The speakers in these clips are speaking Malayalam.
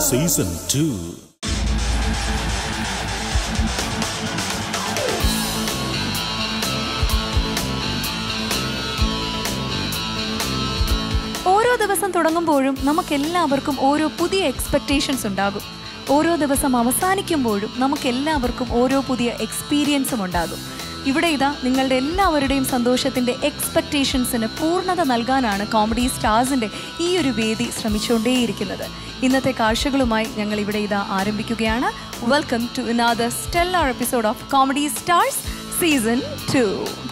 സീസൺ ടു ഓരോ ദിവസം തുടങ്ങുമ്പോഴും നമുക്കെല്ലാവർക്കും ഓരോ പുതിയ എക്സ്പെക്റ്റേഷൻസ് ഉണ്ടാകും ഓരോ ദിവസം അവസാനിക്കുമ്പോഴും നമുക്കെല്ലാവർക്കും ഓരോ പുതിയ എക്സ്പീരിയൻസും ഉണ്ടാകും ഇവിടെ ഇതാ നിങ്ങളുടെ എല്ലാവരുടെയും സന്തോഷത്തിൻ്റെ എക്സ്പെക്റ്റേഷൻസിന് പൂർണ്ണത നൽകാനാണ് കോമഡി സ്റ്റാർസിൻ്റെ ഈ ഒരു വേദി ശ്രമിച്ചുകൊണ്ടേയിരിക്കുന്നത് ഇന്നത്തെ കാഴ്ചകളുമായി ഞങ്ങൾ ഇവിടെ ഇതാ ആരംഭിക്കുകയാണ് welcome to another stellar episode of comedy stars season two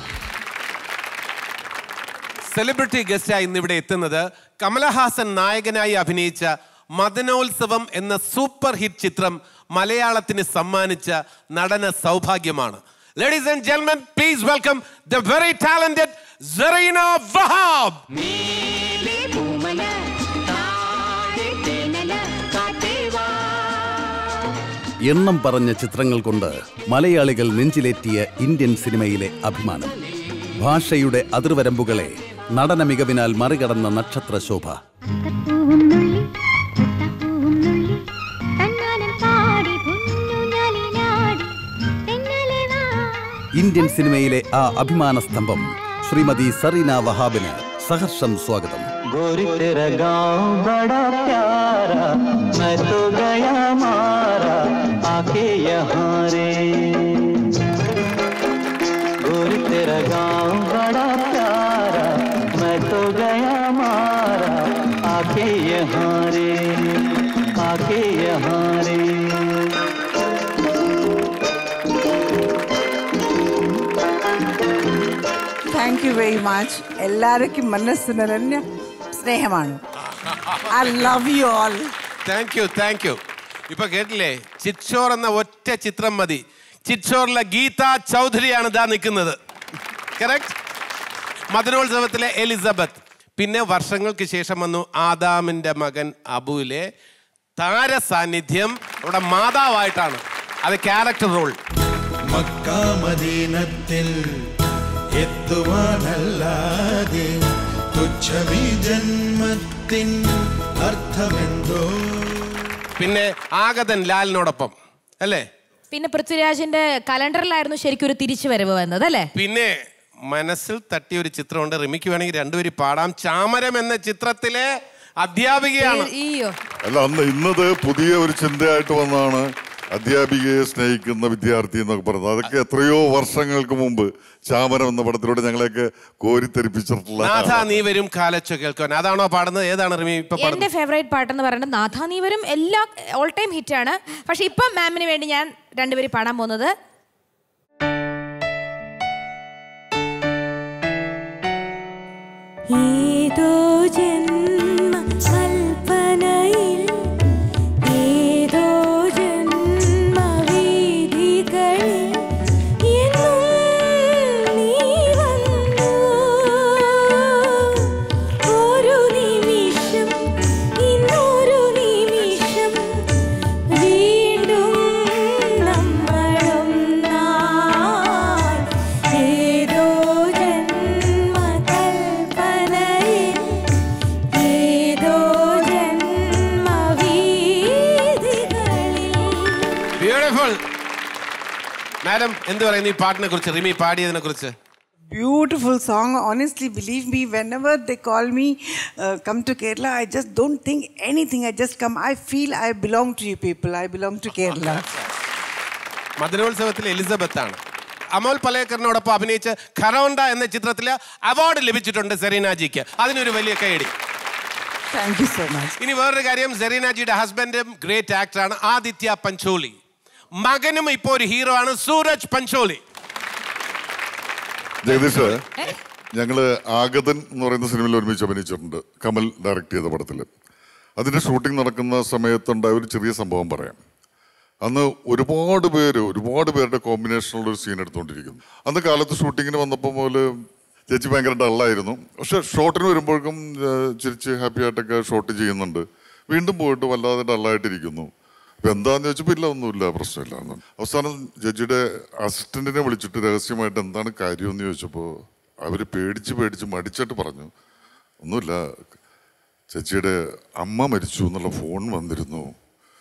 celebrity ഗസ്റ്റായി ഇന്ന് ഇവിടെ എത്തുന്നത് കമലഹാസൻ നായകനായി അഭിനയിച്ച മദനോത്സവം എന്ന സൂപ്പർ ഹിറ്റ് ചിത്രം മലയാളത്തിന് സമ്മാനിച്ച നടന സൗഭാഗ്യമാണ് ലേഡീസ് ആൻഡ് ജെന്മൻ please welcome the very talented Zarina Wahab മേലെ പൂമല താഴെ തേനല കാറ്റേവാ എണ്ണം പറഞ്ഞ ചിത്രങ്ങൾ കൊണ്ട് മലയാളികൾ നെഞ്ചിലേറ്റിയ ഇന്ത്യൻ സിനിമയിലെ അഭിമാനം ഭാഷയുടെ അതിർവരമ്പുകളെ നടന മികവിനാൽ മറികടന്ന നക്ഷത്ര ശോഭ പൂവും നുള്ളി പൂവും നുള്ളി തന്നാലും പാടി പൊന്നുഞ്ഞാലിലാടി തെന്നലെ വാ ഇന്ത്യൻ സിനിമയിലെ ആ അഭിമാന സ്തംഭം ശ്രീമതി സറീന വഹാബിന് സഹർഷം സ്വാഗതം गोरी तेरा गांव बड़ा प्यारा मैं तो गया मारा आके यहाँ रे गोरी तेरा गांव बड़ा प्यारा मैं तो गया मारा आके यहाँ रे आके यहाँ रे താങ്ക് യു വെരി മച്ച് എല്ലാവർക്കും മനസ്സ് നിറഞ്ഞ സ്നേഹമാണ് I love you all thank you thank you ഇപ്പൊ കേട്ടില്ലേ ചിറ്റോർ എന്ന ഒറ്റ ചിത്രം മതി ചിറ്റോറിലെ ഗീത ചൗധരിയാണ് ഇതാ നിൽക്കുന്നത് കറക്റ്റ് മദനോത്സവത്തിലെ എലിസബത്ത് പിന്നെ വർഷങ്ങൾക്ക് ശേഷം വന്നു ആദാമിന്റെ മകൻ അബുവിലെ താര സാന്നിധ്യം അവിടെ മാതാവായിട്ടാണ് അത് ക്യാരക്ടർ റോൾ മക്കാമദീനത്തിൽ എത്തുവാനല്ലാതെ തുച്ഛമീ ജന്മത്തിൻ അർത്ഥമെന്തോ പിന്നെ ആഗതൻ ലാലിനോടൊപ്പം അല്ലേ പിന്നെ പൃഥ്വിരാജിന്റെ കലണ്ടറിലായിരുന്നു ശരിക്കും ഒരു തിരിച്ചു വരവ് വന്നത് അല്ലേ പിന്നെ മനസ്സിൽ തട്ടിയ ഒരു ചിത്രമുണ്ട് റിമിക്ക് വേണമെങ്കിൽ രണ്ടുപേരും പാടാം ചാമരം എന്ന ചിത്രത്തിലെ അധ്യാപികയാണ് ഈയോ അല്ല അന്ന് ഇന്നത് പുതിയ ഒരു ചിന്തയായിട്ട് വന്നതാണ് അധ്യാപികയെ സ്നേഹിക്കുന്ന വിദ്യാർത്ഥി എന്നൊക്കെ പറയുന്നത് അതൊക്കെ എത്രയോ വർഷങ്ങൾക്ക് മുമ്പ് ചാമരം എന്ന പടത്തിലൂടെ ഞങ്ങളെയൊക്കെ കോരിത്തെരിപ്പിച്ചിട്ടുള്ള നാഥ നീ വരും കാലച്ചോ കേൾക്കാൻ അതാണോ പാടുന്നത് ഏതാണ് റിമി ഇപ്പൊ എന്റെ പാടുന്നത് ഫേവറേറ്റ് പാട്ടെന്ന് പറയുന്നത് നാഥാനീവരും എല്ലാ ഓൾ ടൈം ഹിറ്റ് ആണ് പക്ഷെ ഇപ്പം മാമിന് വേണ്ടി ഞാൻ രണ്ടുപേരും പാടാൻ പോകുന്നത് ഏതോ ജന്മ കൽപ്പനയിൽ ഏതോ ജന്മവേദികളിൽ എന്നും നീ വന്നു ഒരു നിമിഷം ഇന്നൊരു നിമിഷം വീണ്ടും നമ്മളൊന്നായി ഏതോ ജന്മകൽപ്പനയിൽ ഏതോ ജന്മവീഥികളിൽ ബ്യൂട്ടിഫുൾ മാഡം എന്ത് പറയുന്നു ഈ പാട്ടിനെ കുറിച്ച് റിമി പാടിയതിനെ കുറിച്ച് Beautiful song. Honestly, believe me, whenever they call me, uh, come to Kerala, I just don't think anything. I just come. I feel I belong to you people. I belong to Kerala. മദനോത്സവത്തിലെ എലിസബത്ത് ആണ് അമോൽ പലേക്കറിനോടൊപ്പം അഭിനയിച്ച ഖറോണ്ട എന്ന ചിത്രത്തില് അവാർഡ് ലഭിച്ചിട്ടുണ്ട് സെറീനാജിക്ക് അതിനൊരു വലിയ കൈയടി Thank you so much. ഇനി വേറൊരു കാര്യം സെറീനാജിയുടെ ഹസ്ബൻഡും ഗ്രേറ്റ് ആക്ടറാണ് ആദിത്യ പഞ്ചോളി മകനും ഇപ്പോൾ ഒരു ഹീറോ ആണ് സൂരജ് പഞ്ചോളി ജഗദീഷ് ഞങ്ങള് ആഗതൻ എന്ന് പറയുന്ന സിനിമയിൽ ഒരുമിച്ച് അഭിനയിച്ചിട്ടുണ്ട് കമൽ ഡയറക്ട് ചെയ്ത പടത്തിൽ അതിന്റെ ഷൂട്ടിംഗ് നടക്കുന്ന സമയത്തുണ്ടായ ഒരു ചെറിയ സംഭവം പറയാം അന്ന് ഒരുപാട് പേര് ഒരുപാട് പേരുടെ കോമ്പിനേഷനുള്ള ഒരു സീൻ എടുത്തുകൊണ്ടിരിക്കുന്നു അന്ന് കാലത്ത് ഷൂട്ടിങ്ങിന് വന്നപ്പോൾ മുതൽ ചേച്ചി ഭയങ്കര ഡള്ളായിരുന്നു പക്ഷെ ഷോട്ടിന് വരുമ്പോഴേക്കും ഏഹ്, ചിരിച്ച് ഹാപ്പി ആയിട്ടൊക്കെ ഷോട്ട് ചെയ്യുന്നുണ്ട് വീണ്ടും പോയിട്ട് വല്ലാതെ ഡള്ളായിട്ടിരിക്കുന്നു ഇപ്പൊ എന്താന്ന് ചോദിച്ചപ്പോൾ ഇല്ല ഒന്നുമില്ല പ്രശ്നമില്ല എന്ന്. അവസാനം ജഡ്ജിയുടെ അസിസ്റ്റന്റിനെ വിളിച്ചിട്ട് രഹസ്യമായിട്ട് എന്താണ് കാര്യം എന്ന് ചോദിച്ചപ്പോൾ അവര് പേടിച്ച് പേടിച്ച് മടിച്ചിട്ട് പറഞ്ഞു ഒന്നുമില്ല ചേച്ചിയുടെ അമ്മ മരിച്ചു എന്നുള്ള ഫോൺ വന്നിരുന്നു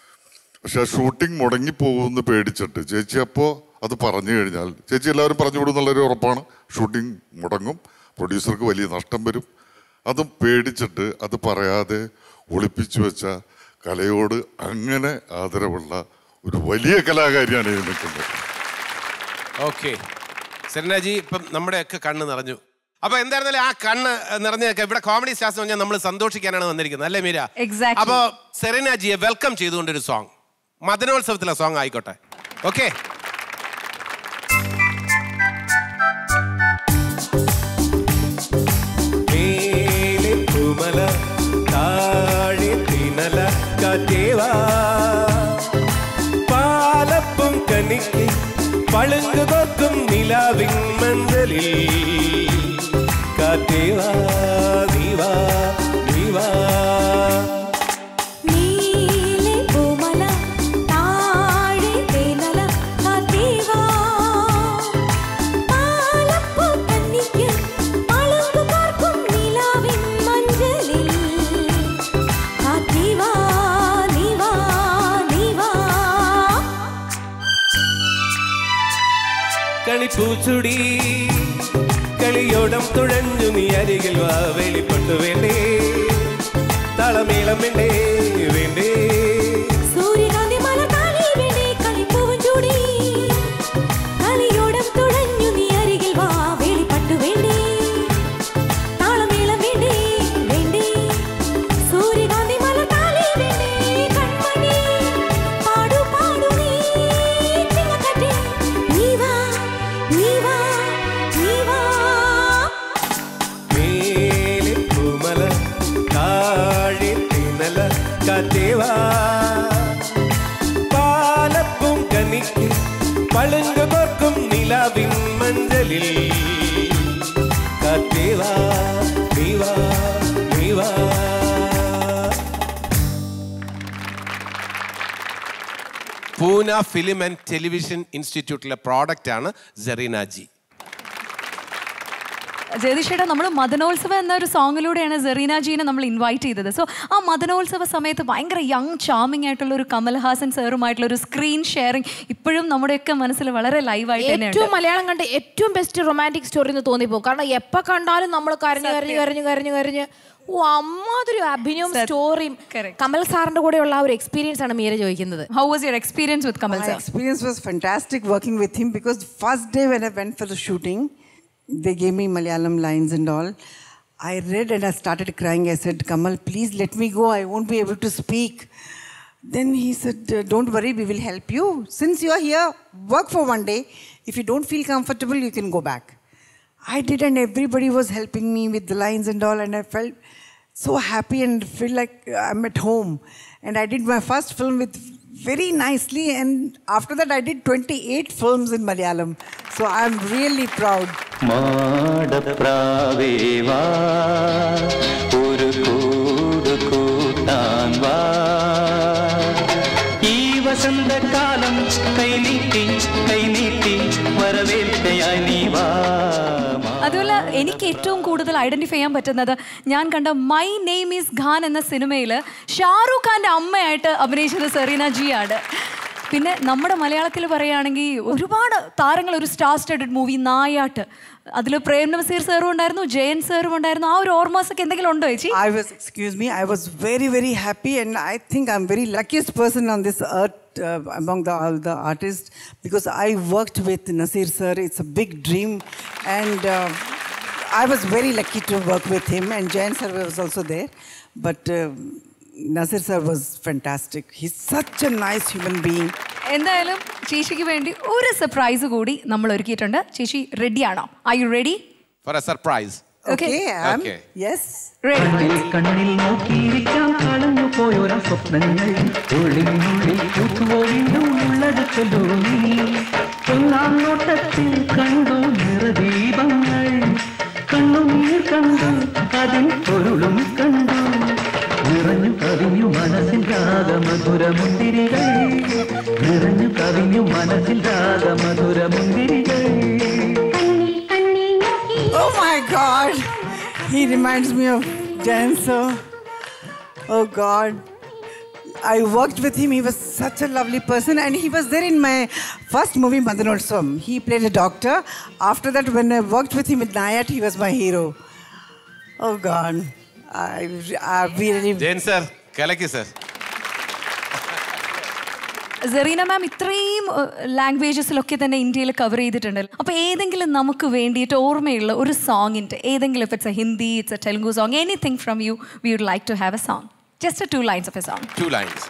പക്ഷെ ആ ഷൂട്ടിംഗ് മുടങ്ങിപ്പോകുമെന്ന് പേടിച്ചിട്ട് ചേച്ചി അപ്പോൾ അത് പറഞ്ഞു കഴിഞ്ഞാൽ ചേച്ചി എല്ലാവരും പറഞ്ഞു വിടുന്നുള്ളൊരു ഉറപ്പാണ് ഷൂട്ടിംഗ് മുടങ്ങും പ്രൊഡ്യൂസർക്ക് വലിയ നഷ്ടം വരും അതും പേടിച്ചിട്ട് അത് പറയാതെ ഒളിപ്പിച്ചു വെച്ച കലയോട് അങ്ങനെ ആദരവുള്ള ഒരു വലിയ കലാകാരിയാണ് ഈ നിൽക്കുന്നത് ഓക്കെ സെരനാജി ഇപ്പം നമ്മുടെയൊക്കെ കണ്ണ് നിറഞ്ഞു അപ്പൊ എന്തായിരുന്നാലും ആ കണ്ണ് നിറഞ്ഞൊക്കെ ഇവിടെ കോമഡി സ്റ്റാർസ് പറഞ്ഞാൽ നമ്മൾ സന്തോഷിക്കാനാണ് വന്നിരിക്കുന്നത് അല്ലേ മീര Exactly. അപ്പൊ സെറീനാജിയെ വെൽക്കം ചെയ്തുകൊണ്ടൊരു സോങ് മദനോത്സവത്തിലെ സോങ് ആയിക്കോട്ടെ ഓക്കെ മേലെ പൂമല താഴെ തിനല കാറ്റേവാ പാലപ്പും കനിക്ക് പളുങ്കു കൊക്കും നിലാവിൻ മഞ്ചലിൽ കാറ്റേവാ നീവാ നീവാ നീലെ പൂമല താഴെ തേനല കാറ്റേവാ പാലപ്പൂ കന്നിക്ക് പളുങ്കു പാർക്കും നിലാവിൻ മഞ്ചലിൽ കാറ്റേവാ നീവാ നീവാ കളിപ്പൂച്ചുടി കളിയോടം തുഴഞ്ഞു നീ അരികിൽ വാ വെളിപ്പെട്ടു വേണ്ടേ തളമേളം വേണ്ടേ വേണ്ടേ സൂര്യകാന്തി മല താഴെ വീണേ കളിപ്പൂവും ചൂടി കളിയോടം തുഴഞ്ഞു നീ അരികിൽ വാ വേളിപ്പട്ടു വേണ്ടേ താളമേളം വേണ്ടേ വേണ്ടേ സൂര്യകാന്തി മല താഴെ വീണേ കൺമണി പാടു പാടു നീ ചിങ്ങക്കട്ടെ നീ വാ നീ വാ നീ വാ മേലെ പൂമല താഴെ തിന്നല കാറ്റേവാ പാലപ്പും കനിക്ക് പളുങ്കു കോർക്കും നിലാവിൻ മഞ്ചലിൽ കാറ്റേവാ നീവാ നീവാ പൂന ഫിലിം ആൻഡ് ടെലിവിഷൻ ഇൻസ്റ്റിറ്റ്യൂട്ടിലെ പ്രോഡക്റ്റ് ആണ് ജെറീനാജി ജയതിഷേട്ടാ നമ്മൾ മദനോത്സവം എന്ന ഒരു സോങ്ങിലൂടെയാണ് സെറീന ജീനെ നമ്മൾ ഇൻവൈറ്റ് ചെയ്തത് സോ ആ മദനോത്സവ സമയത്ത് ഭയങ്കര യങ് ചാമിങ് ആയിട്ടുള്ള ഒരു കമൽഹാസൻ സാറുമായിട്ടുള്ള ഒരു സ്ക്രീൻ ഷെയറിംഗ് ഇപ്പോഴും നമ്മുടെയൊക്കെ മനസ്സിൽ വളരെ ലൈവായിട്ട് ഏറ്റവും തന്നെയുണ്ട് മലയാളം കണ്ട് ഏറ്റവും ബെസ്റ്റ് റൊമാൻറ്റിക് സ്റ്റോറി എന്ന് തോന്നിപ്പോകും കാരണം എപ്പോ കണ്ടാലും നമ്മൾ കരഞ്ഞു കരഞ്ഞു കരഞ്ഞു കരഞ്ഞു കരഞ്ഞ് ഓ അമ്മാതൊരു അഭിനയവും സ്റ്റോറിയും കമൽ സാറിന്റെ കൂടെയുള്ള ആ ഒരു എക്സ്പീരിയൻസ് ആണ് മീര ചോദിക്കുന്നത് how was your experience with Kamal My sir experience was fantastic working with him because the first day when I went for the shooting, they gave me Malayalam lines and all. I read and I started crying. I said, Kamal, please let me go. I won't be able to speak. Then he said, "Uh, Don't worry, we will help you. Since you are here, work for one day. If you don't feel comfortable, you can go back. I did, and everybody was helping me with the lines and all, and I felt so happy and feel like I'm at home. And I did my first film with very nicely, and after that, I did 28 films in Malayalam. So I'm really proud. മാടപ്രാവേവാ ഒരു കൂട് കൂട്ടാൻ വാ ഈ വസന്തകാലം കൈനീട്ടി കൈനീട്ടി വരവേൽക്കയായി നീ വാ അതുപോലെ എനിക്ക് ഏറ്റവും കൂടുതൽ ഐഡന്റിഫൈ ചെയ്യാൻ പറ്റുന്നത് ഞാൻ കണ്ട മൈ നെയിം ഈസ് ഖാൻ എന്ന സിനിമയിൽ ഷാറൂഖ് ഖാന്റെ അമ്മയായിട്ട് അഭിനയിച്ചത് സെറീന ജി ആണ് പിന്നെ നമ്മുടെ മലയാളത്തിൽ പറയുകയാണെങ്കിൽ ഒരുപാട് താരങ്ങൾ ഒരു സ്റ്റാർ സ്റ്റഡഡ് മൂവി നായാട്ട് അതിൽ പ്രേം നസീർ സാറും ഉണ്ടായിരുന്നു ജയൻ സാറും ഉണ്ടായിരുന്നു ആ ഒരു ഓർമ്മസ് ഒക്കെ എന്തെങ്കിലും ഉണ്ടോ ചേച്ചി I was, excuse me, I was very, very happy, and I think I'm very luckiest person on this earth uh, among the all the artists because I worked with Nasir sir. It's a big dream, and uh, I was very lucky to work with him. And Jain sir was also there, but uh, Nasir sir was fantastic. He's such a nice human being. എന്തായാലും ചേച്ചിക്ക് വേണ്ടി ഒരു സർപ്രൈസ് കൂടി നമ്മൾ ഒരുക്കിയിട്ടുണ്ട് ചേച്ചി റെഡിയാണോ I you ready for a surprise Okay, I am. Okay. Yes. കണ്ണിൽ കണ്ണിൽ നോക്കിയിരിക്കാം കളഞ്ഞു പോയൊരാ സ്വപ്നങ്ങൾ ഉള്ളിനുള്ളിൽ പൂത്തുവോ വീണ്ടും ഉള്ളത് ചൊല്ലൂ നീ ഒന്നാം നോട്ടത്തിൽ കണ്ടു നിറദീപങ്ങൾ കണ്ണുനീർ കണ്ടു അതിൻ പൊരുളും കണ്ടു നിറഞ്ഞു കവിഞ്ഞു മനസ്സിൽ രാഗമധുരമുന്തിരികൾ നിറഞ്ഞു കവിഞ്ഞു മനസ്സിൽ രാഗമധുരമുന്തിരികൾ Oh my God! He reminds me of Jan sir. Oh God. I worked with him. He was such a lovely person, and he was there in my first movie, Madanotsavam. He played a doctor. After that, when I worked with him with Nayat, he was my hero. Oh God, I, I really. Jayan sir കലക്കി സാർ സെറീന മാം ഇത്രയും ലാംഗ്വേജസിലൊക്കെ തന്നെ ഇന്ത്യയിൽ കവർ ചെയ്തിട്ടുണ്ടല്ലോ അപ്പോൾ ഏതെങ്കിലും നമുക്ക് വേണ്ടിയിട്ട് ഓർമ്മയുള്ള ഒരു സോങ്ങിൻ്റെ ഏതെങ്കിലും if it's a Hindi it's a Telugu song anything from you we would like to have a song just two lines of a song two lines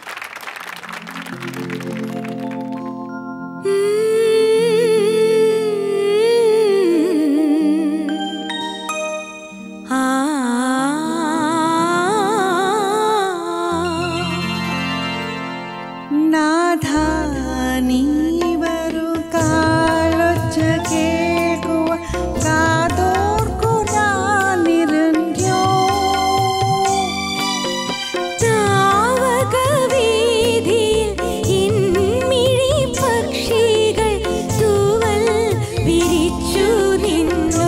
നാഥാ നീവരു കാലൊച്ച കേൾക്കുവ കാതോർക്കു ഞാനിരഞ്ഞോ ചാവകവീഥിയിൽ ഇൻമിഴി പക്ഷികൾ തൂവൽ വിരിച്ചു നിന്നു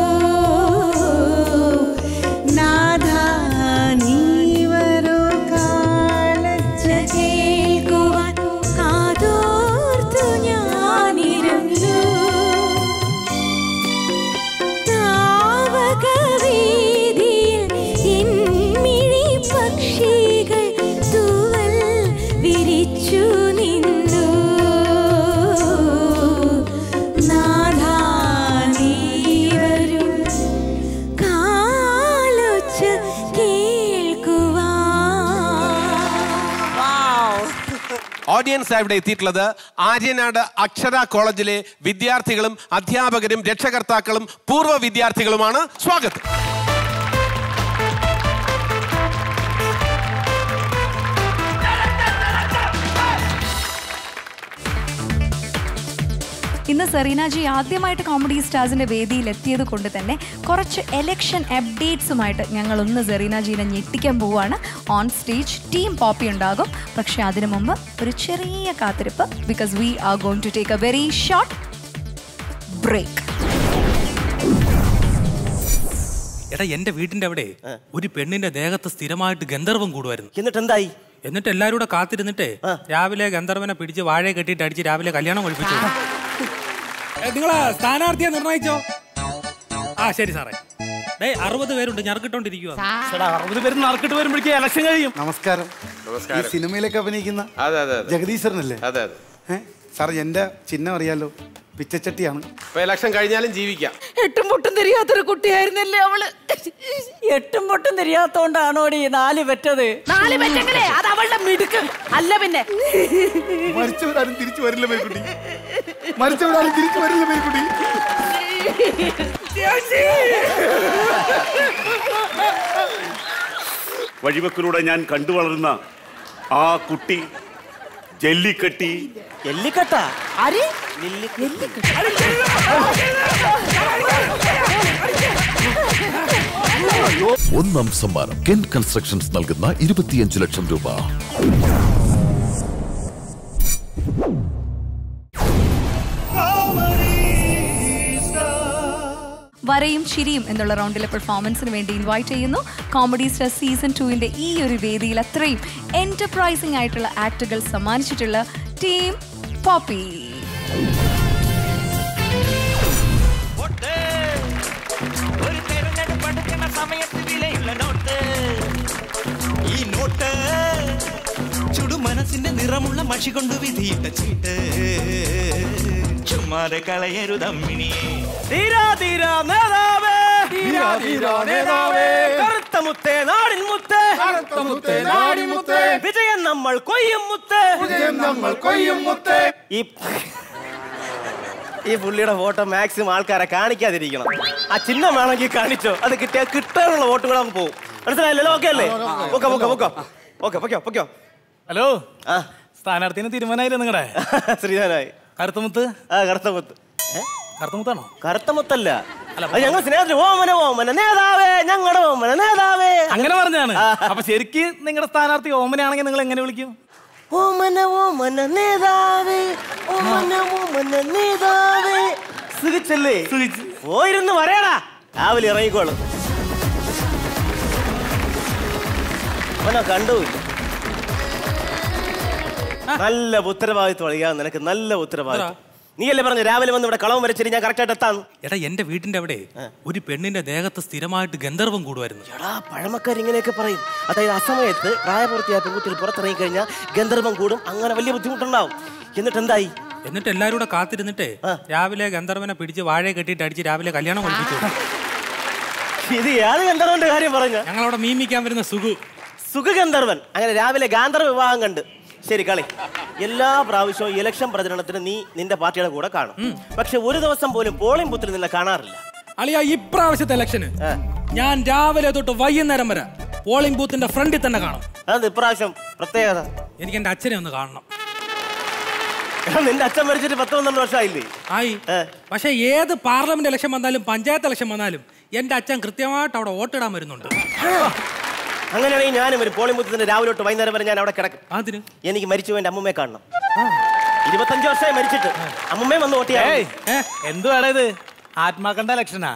നാഥാ നീവരു കാലൊച്ച കേൾക്കുവാൻ കാതോർത്തു ഞാനിരുന്നു താവകവീഥിയിൽ ഇൻമിഴി പക്ഷികൾ തൂവൽ വിരിച്ചു നിന്നു നാഥാ നീ വരൂ കാലൊച്ച കേൾക്കുവാൻ ഓഡിയൻസ് ഇവിടെ എത്തിയിട്ടുള്ളത് ആര്യനാട് അക്ഷര കോളേജിലെ വിദ്യാർത്ഥികളും അധ്യാപകരും രക്ഷകർത്താക്കളും പൂർവ്വ വിദ്യാർത്ഥികളുമാണ് സ്വാഗതം ഇന്ന് സെറീനാജി ആദ്യമായിട്ട് കോമഡി സ്റ്റാർസിന്റെ വേദിയിൽ എത്തിയത് കൊണ്ട് തന്നെ കുറച്ച് എലക്ഷൻ അപ്ഡേറ്റ്സുമായിട്ട് ഞങ്ങൾ ഒന്ന് സെറീനാജീനെ ഞെട്ടിക്കാൻ പോവുകയാണ് ഓൺ സ്റ്റേജ് ടീം പോപ്പി ഉണ്ടാകും പക്ഷെ അതിനു മുമ്പ് ഒരു ചെറിയ കാത്തിരിപ്പ് because we are going to take a very short break എടാ എന്റെ വീടിന്റെ അവിടെ ഒരു പെണ്ണിന്റെ ദേഹത്ത് സ്ഥിരമായിട്ട് ഗന്ധർവം കൂടുമായിരുന്നു എന്നിട്ട് എന്തായി എന്നിട്ട് എല്ലാരും കൂടെ കാത്തിരുന്നിട്ട് രാവിലെ ഗന്ധർവനെ പിടിച്ച് വാഴ കെട്ടിയിട്ട് അടിച്ച് രാവിലെ കല്യാണം കഴിപ്പിച്ചു നിങ്ങളെ സ്ഥാനാർത്ഥിയെ നിർണയിച്ചോ ആ ശരി സാറേ ഡേ അറുപത് പേരുണ്ട് ഞറക്കിട്ടോണ്ടിരിക്കുക അറുപത് പേര് നറുക്കിട്ട് വരുമ്പോഴേക്കും ഇലക്ഷൻ കഴിയും നമസ്കാരം നമസ്കാരം. ഈ സിനിമയിലൊക്കെ അഭിനയിക്കുന്ന അതെ അതെ അതെ ജഗദീശ്വരനല്ലേ അതെ അതെ ഏ? സാർ എന്റെ ചിഹ്നം അറിയാലോ പിച്ചച്ചട്ടിയാണ് ഇപ്പൊ ഇലക്ഷൻ കഴിഞ്ഞാലും ജീവിക്കാം എട്ടും പൊട്ടും തിരിയാത്തൊരു കുട്ടിയായിരുന്നല്ലേ അവള് എട്ടും പൊട്ടും തിരിയാത്തോണ്ടാണോടി നാല് പെറ്റത് നാല് പെറ്റെങ്കിലേ അത് അവളുടെ മിടുക്ക് അല്ല പിന്നെ മരിച്ചവരാരും തിരിച്ചു വരില്ല മേൽക്കുട്ടി മരിച്ചവരാരും തിരിച്ചു വരില്ല മേൽക്കുട്ടി വഴിവെക്കിലൂടെ ഞാൻ കണ്ടു വളർന്ന ആ കുട്ടി ജല്ലിക്കട്ടി ജല്ലിക്കട്ട ആര് ഒന്നാം സമ്മാനം കെൻ കൺസ്ട്രക്ഷൻസ് നൽകുന്ന ഇരുപത്തിയഞ്ച് ലക്ഷം രൂപ വരയും ചിരിയും എന്നുള്ള റൗണ്ടിലെ പെർഫോമൻസിന് വേണ്ടി ഇൻവൈറ്റ് ചെയ്യുന്നു കോമഡി സ്റ്റാർ സീസൺ ടുവിൻ്റെ ഈ ഒരു വേദിയിൽ അത്രയും എൻ്റർപ്രൈസിംഗ് ആയിട്ടുള്ള ആക്ടുകൾ സമ്മാനിച്ചിട്ടുള്ള ടീം പോപ്പി ഒരു തെരഞ്ഞെടുപ്പ് എടുക്കുന്ന സമയത്ത് വിലയുള്ള നോട്ട് ഈ നോട്ട് ചുടു മനസ്സിന്റെ നിറമുള്ള മഷി കൊണ്ട് വിധിയിട്ട ചീട്ട് ചുമ്മാതെ കളയരുതമ്മിണിയെ തീരാ തീരാ നേതാവേ തീരാ തീരാ നേതാവേ കറുത്ത മുത്തേ നാടിൻ മുത്തേ കറുത്ത മുത്തേ നാടിൻ മുത്തേ വിജയം നമ്മൾ കൊയ്യും മുത്തേ വിജയം നമ്മൾ കൊയ്യും മുത്തേ ഈ ഈ പുള്ളിയുടെ ഫോട്ടോ മാക്സിമം ആൾക്കാരെ കാണിക്കാതിരിക്കണം ആ ചിഹ്നം വേണമെങ്കിൽ കാണിച്ചോ അത് കിട്ടിയാൽ കിട്ടാനുള്ള വോട്ടുകൾ നമുക്ക് പോകും മനസ്സിലായല്ലോ ഓക്കെ അല്ലേ ഓക്കെ ഓക്കെ ഓക്കെ ഓക്കെ പൊക്കോ പൊക്കോ ഹലോ സ്ഥാനാർത്ഥിന് തീരുമാനമായില്ലേ നിങ്ങളുടെ ശ്രീധരായി കറുത്തമുത്ത് ആ കറുത്തമുത്ത് കറുത്തമുത്താണോ കറുത്തമുത്തല്ല അത് ഞങ്ങൾ സ്നേഹത്തിൽ ഓമന ഓമന നേതാവേ ഞങ്ങളുടെ ഓമന നേതാവേ അങ്ങനെ പറഞ്ഞാണ് അപ്പൊ ശരിക്ക് നിങ്ങളുടെ സ്ഥാനാർത്ഥി ഓമനാണെങ്കിൽ നിങ്ങൾ എങ്ങനെ വിളിക്കും ഓമന ഓമന നേതാവേ ഓമന ഓമന നേതാവേ സുഖിച്ചല്ലേ പോയിരുന്ന് പറയടാ രാവിലെ ഇറങ്ങിക്കോളും അവനെ കണ്ടുമില്ല നല്ല ഉത്തരവാദിത്വം അളിയാ നിനക്ക് നല്ല ഉത്തരവാദിത്വം നീയല്ലേ പറഞ്ഞു രാവിലെ വന്ന് ഇവിടെ കളവും വരച്ചിട്ട് ഞാൻ കറക്റ്റായിട്ട് എത്താന്ന് എടാ എന്റെ വീടിന്റെ അവിടെ ഒരു പെണ്ണിന്റെ ദേഹത്ത് സ്ഥിരമായിട്ട് ഗന്ധർവം കൂടുമായിരുന്നു എടാ പഴമക്കാർ ഇങ്ങനെയൊക്കെ പറയും അതായത് ആ സമയത്ത് പ്രായപൂർത്തിയായ പെൺകുട്ടികൾ പുറത്തിറങ്ങി കഴിഞ്ഞാൽ ഗന്ധർവം കൂടും അങ്ങനെ വലിയ ബുദ്ധിമുട്ടുണ്ടാവും എന്നിട്ട് എന്തായി എന്നിട്ട് എല്ലാരും കൂടെ കാത്തിരുന്നിട്ട് രാവിലെ ഗന്ധർവനെ പിടിച്ച് വാഴയെ കെട്ടിയിട്ട് അടിച്ച് രാവിലെ കല്യാണം കഴിപ്പിച്ചു ഇത് ഏത് ഗന്ധർവന്റെ കാര്യം പറഞ്ഞ ഞങ്ങളവിടെ മീമിക്കാൻ വരുന്ന സുഖു സുഖഗന്ധർവൻ അങ്ങനെ രാവിലെ ഗാന്ധർവ വിവാഹം കണ്ട് ശരി കളി എല്ലാ പ്രാവശ്യവും ഇലക്ഷൻ പ്രചരണത്തിന് നീ നിന്റെ പാർട്ടിയുടെ കൂടെ കാണും പക്ഷെ ഒരു ദിവസം പോലും പോളിംഗ് ബൂത്തിൽ നിന്നെ കാണാറില്ല അളിയ ഇപ്രാവശ്യത്തെ ഇലക്ഷന് ഞാൻ രാവിലെ തൊട്ട് വൈകുന്നേരം വരെ പോളിംഗ് ബൂത്തിന്റെ ഫ്രണ്ടിൽ തന്നെ കാണും അത് ഇപ്രാവശ്യം പ്രത്യേകത എനിക്ക് എന്റെ അച്ഛനെ ഒന്ന് കാണണം എടാ, നിന്റെ അച്ഛൻ മരിച്ചിട്ട് പത്ത് പന്ത്രണ്ട് വർഷമായില്ലേ ആയി പക്ഷെ ഏത് പാർലമെന്റ് ഇലക്ഷൻ വന്നാലും പഞ്ചായത്ത് ഇലക്ഷൻ വന്നാലും എന്റെ അച്ഛൻ കൃത്യമായിട്ട് അവിടെ വോട്ടിടാൻ വരുന്നുണ്ട് അങ്ങനെയാണെങ്കിൽ ഞാനും ഒരു പോളിംഗ് ബൂത്തിൽ രാവിലെ തൊട്ട് വൈകുന്നേരം വരെ ഞാൻ അവിടെ കിടക്കും അതിന് എനിക്ക് മരിച്ചു എന്റെ അമ്മൂമ്മയെ കാണണം ഇരുപത്തഞ്ച് വർഷമായി മരിച്ചിട്ട് അമ്മൂമ്മയെ വന്ന് വോട്ട് ചെയ്യാൻ എന്തുവാടാ ഇത് ആത്മാക്കണ്ട ലക്ഷണാ